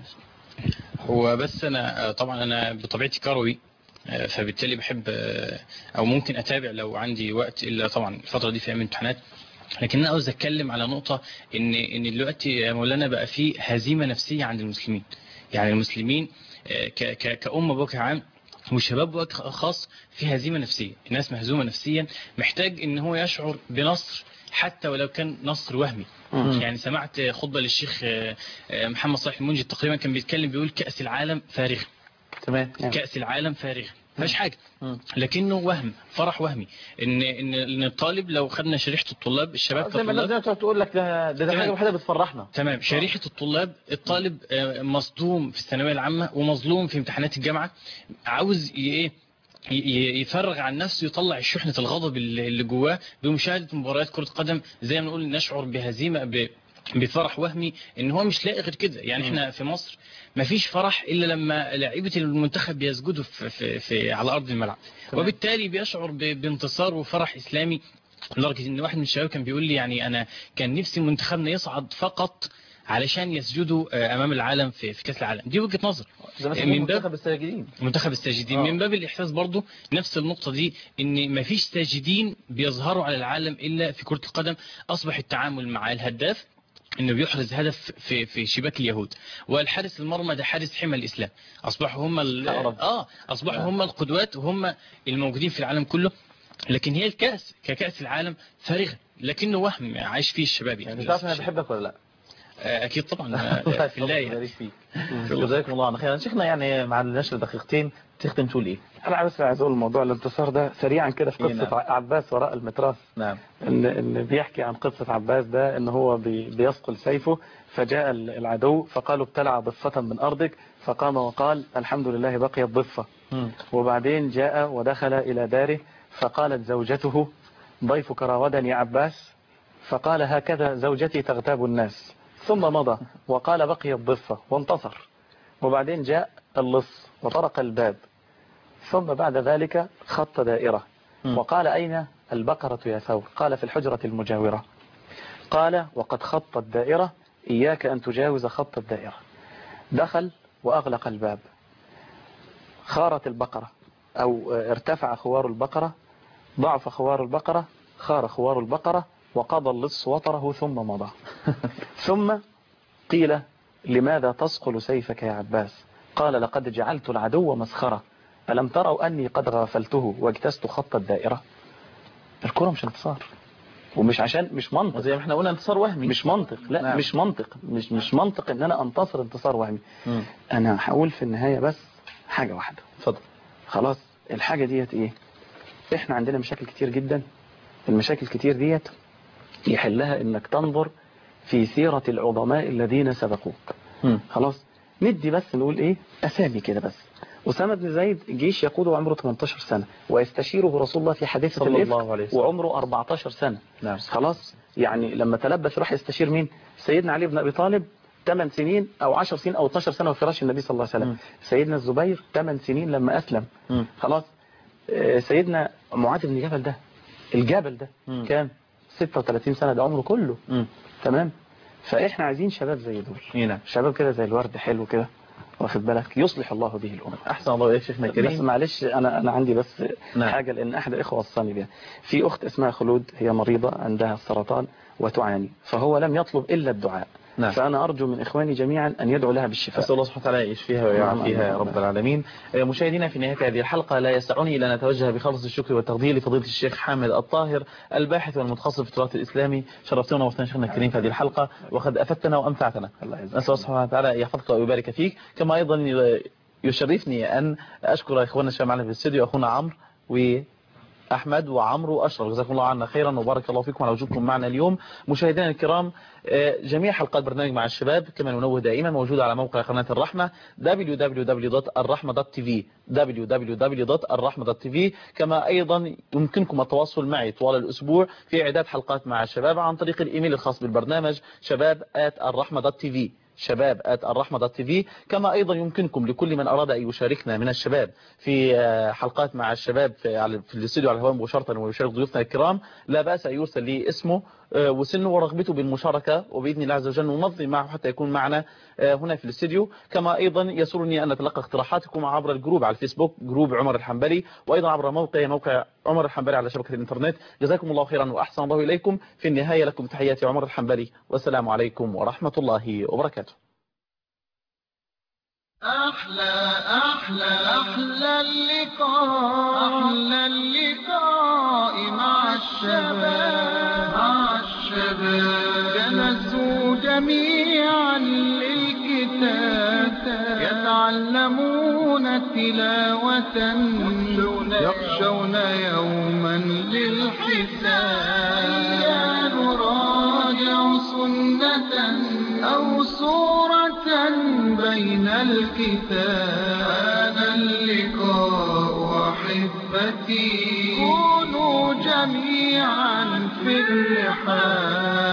R: هو بس انا آه، طبعا انا بطبيعتي كروي آه، فبالتالي بحب آه، او ممكن اتابع لو عندي وقت الا طبعا الفتره دي في ايام امتحانات لكن انا عاوز اتكلم على نقطه ان ان دلوقتي يا مولانا بقى في هزيمه نفسيه عند المسلمين يعني المسلمين آه، ك- ك- كأمة بوجه عام والشباب بوجه خاص في هزيمة نفسية الناس مهزومة نفسيا محتاج ان هو يشعر بنصر حتى ولو كان نصر وهمي
B: مم.
R: يعني سمعت خطبة للشيخ آه، آه، محمد صالح المنجد تقريبا كان بيتكلم بيقول كأس العالم فارغ
B: تمام
R: كأس العالم فارغ مفيش حاجة
B: مم.
R: لكنه وهم فرح وهمي ان ان ان الطالب لو خدنا شريحة الطلاب الشباب
B: زي ما الناس
R: كطلاب
B: دايما تقول لك ده ده, ده
R: تمام.
B: حاجه وحيده بتفرحنا
R: تمام شريحة الطلاب الطالب آه، مصدوم في الثانوية العامة ومظلوم في امتحانات الجامعة عاوز ي- ايه ي- ي- يفرغ عن نفسه يطلع شحنة الغضب اللي اللي جواه بمشاهدة مباريات كرة قدم زي ما نقول نشعر بهزيمة ب- بفرح وهمي ان هو مش لاقي غير كده يعني احنا في مصر مفيش فرح الا لما لعيبه المنتخب بيسجدوا في, في, في على ارض الملعب
B: تمام.
R: وبالتالي بيشعر ب- بانتصار وفرح اسلامي لدرجه ان واحد من الشباب كان بيقول لي يعني انا كان نفسي منتخبنا يصعد فقط علشان يسجدوا آه، امام العالم في في كاس العالم دي وجهه نظر
B: زي ما
R: من
B: من
R: باب-
B: منتخب الساجدين
R: منتخب الساجدين
B: آه.
R: من باب الاحساس برضو نفس النقطه دي ان مفيش ساجدين بيظهروا على العالم الا في كره القدم اصبح التعامل مع الهداف انه بيحرز هدف في في شباك اليهود والحارس المرمى ده حارس حمى الاسلام اصبحوا هم ال-
B: يا رب.
R: اه اصبحوا
B: آه.
R: هم القدوات وهم الموجودين في العالم كله لكن هي الكأس ككأس العالم فارغة لكنه وهم عايش فيه الشباب يعني
B: يعني تعرف انا بحبك ولا لا
R: آه، اكيد طبعا آه، في الله يعني.
B: فيك جزاكم الله خيرا شيخنا يعني مع النشر دقيقتين تختم تقول ايه
C: انا بس عايز اقول موضوع الانتصار ده سريعا كده في
B: إيه
C: قصه
B: نعم.
C: عباس وراء المتراس
B: نعم
C: ان ان بيحكي عن قصه عباس ده ان هو بي بيثقل سيفه فجاء ال- العدو فقالوا ابتلع ضفه من ارضك فقام وقال الحمد لله بقيت ضفه وبعدين جاء ودخل الى داره فقالت زوجته ضيفك راودني يا عباس فقال هكذا زوجتي تغتاب الناس ثم مضى وقال بقي الضفة وانتصر وبعدين جاء اللص وطرق الباب ثم بعد ذلك خط دائرة وقال أين البقرة يا ثور قال في الحجرة المجاورة قال وقد خط الدائرة إياك أن تجاوز خط الدائرة دخل وأغلق الباب خارت البقرة أو ارتفع خوار البقرة ضعف خوار البقرة خار خوار البقرة وقضى اللص وطره ثم مضى ثم قيل لماذا تصقل سيفك يا عباس قال لقد جعلت العدو مسخرة ألم تروا أني قد غافلته واجتزت خط الدائرة الكرة مش انتصار ومش عشان مش منطق
B: زي ما احنا قلنا انتصار وهمي
C: مش منطق لا
B: نعم.
C: مش منطق مش مش منطق ان انا انتصر انتصار وهمي انا هقول في النهاية بس حاجة واحدة
B: اتفضل
C: خلاص الحاجة ديت ايه احنا عندنا مشاكل كتير جدا المشاكل كتير ديت يحلها انك تنظر في سيرة العظماء الذين سبقوك خلاص ندي بس نقول ايه اسامي كده بس أسامة بن زيد جيش يقوده وعمره 18 سنة ويستشيره رسول الله في حادثة
B: صلى
C: الإفك
B: الله عليه وسلم.
C: وعمره 14 سنة
B: نعم
C: خلاص يعني لما تلبس راح يستشير مين سيدنا علي بن أبي طالب 8 سنين أو 10 سنين أو 12 سنة في فراش النبي صلى الله عليه وسلم سيدنا الزبير 8 سنين لما أسلم خلاص آه، سيدنا معاذ بن جبل ده الجبل ده كام 36 سنة ده عمره كله تمام فإحنا عايزين شباب زي دول
B: نعم
C: شباب كده زي الورد حلو كده واخد بالك يصلح الله به الأمة
B: أحسن الله إليك شيخنا الكريم
C: بس معلش أنا أنا عندي بس
B: نعم.
C: حاجة لأن أحد الإخوة وصاني بها في أخت اسمها خلود هي مريضة عندها السرطان وتعاني فهو لم يطلب إلا الدعاء
B: نعم.
C: فأنا أرجو من إخواني جميعا أن يدعوا لها بالشفاء
B: أسأل الله سبحانه وتعالى يشفيها ويعافيها يا رب العالمين آه، مشاهدينا في نهاية هذه الحلقة لا يسعني إلا أن أتوجه بخالص الشكر والتقدير لفضيلة الشيخ حامد الطاهر الباحث والمتخصص في التراث الإسلامي شرفتنا وفتنا شيخنا الكريم في هذه الحلقة وقد أفدتنا وأمتعتنا نسأل الله سبحانه وتعالى أن يحفظك ويبارك فيك كما أيضا يشرفني أن أشكر إخواننا الشباب معنا في الاستوديو أخونا عمرو و أحمد وعمرو وأشرف جزاكم الله عنا خيرا وبارك الله فيكم على وجودكم معنا اليوم مشاهدينا الكرام آه، جميع حلقات برنامج مع الشباب كما ننوه دائما موجودة على موقع قناة الرحمة www.الرحمة.tv www.الرحمة.tv كما أيضا يمكنكم التواصل معي طوال الأسبوع في إعداد حلقات مع الشباب عن طريق الإيميل الخاص بالبرنامج شباب الرحمة.tv شباب الرحمة دوت تي في كما أيضا يمكنكم لكل من أراد أن يشاركنا من الشباب في آه، حلقات مع الشباب في على- في الاستوديو على الهواء مباشرة ويشارك ضيوفنا الكرام لا بأس أن يرسل لي اسمه آه، وسنه ورغبته بالمشاركة وبإذن الله عز وجل ننظم معه حتى يكون معنا آه، هنا في الاستوديو كما أيضا يسرني أن أتلقى اقتراحاتكم عبر الجروب على الفيسبوك جروب عمر الحنبلي وأيضا عبر موقع موقع عمر الحنبلي على شبكة الإنترنت جزاكم الله خيرا وأحسن الله إليكم في النهاية لكم تحياتي عمر الحنبلي والسلام عليكم ورحمة الله وبركاته
A: أحلى أحلى أحلى اللقاء أحلى اللقاء مع الشباب مع الشباب جلسوا جميعا للكتاب يتعلمون تلاوة يخشون يوما للحساب نراجع سنة أو صورة بين الكتاب هذا اللقاء أحبتي كونوا جميعا في الرحاب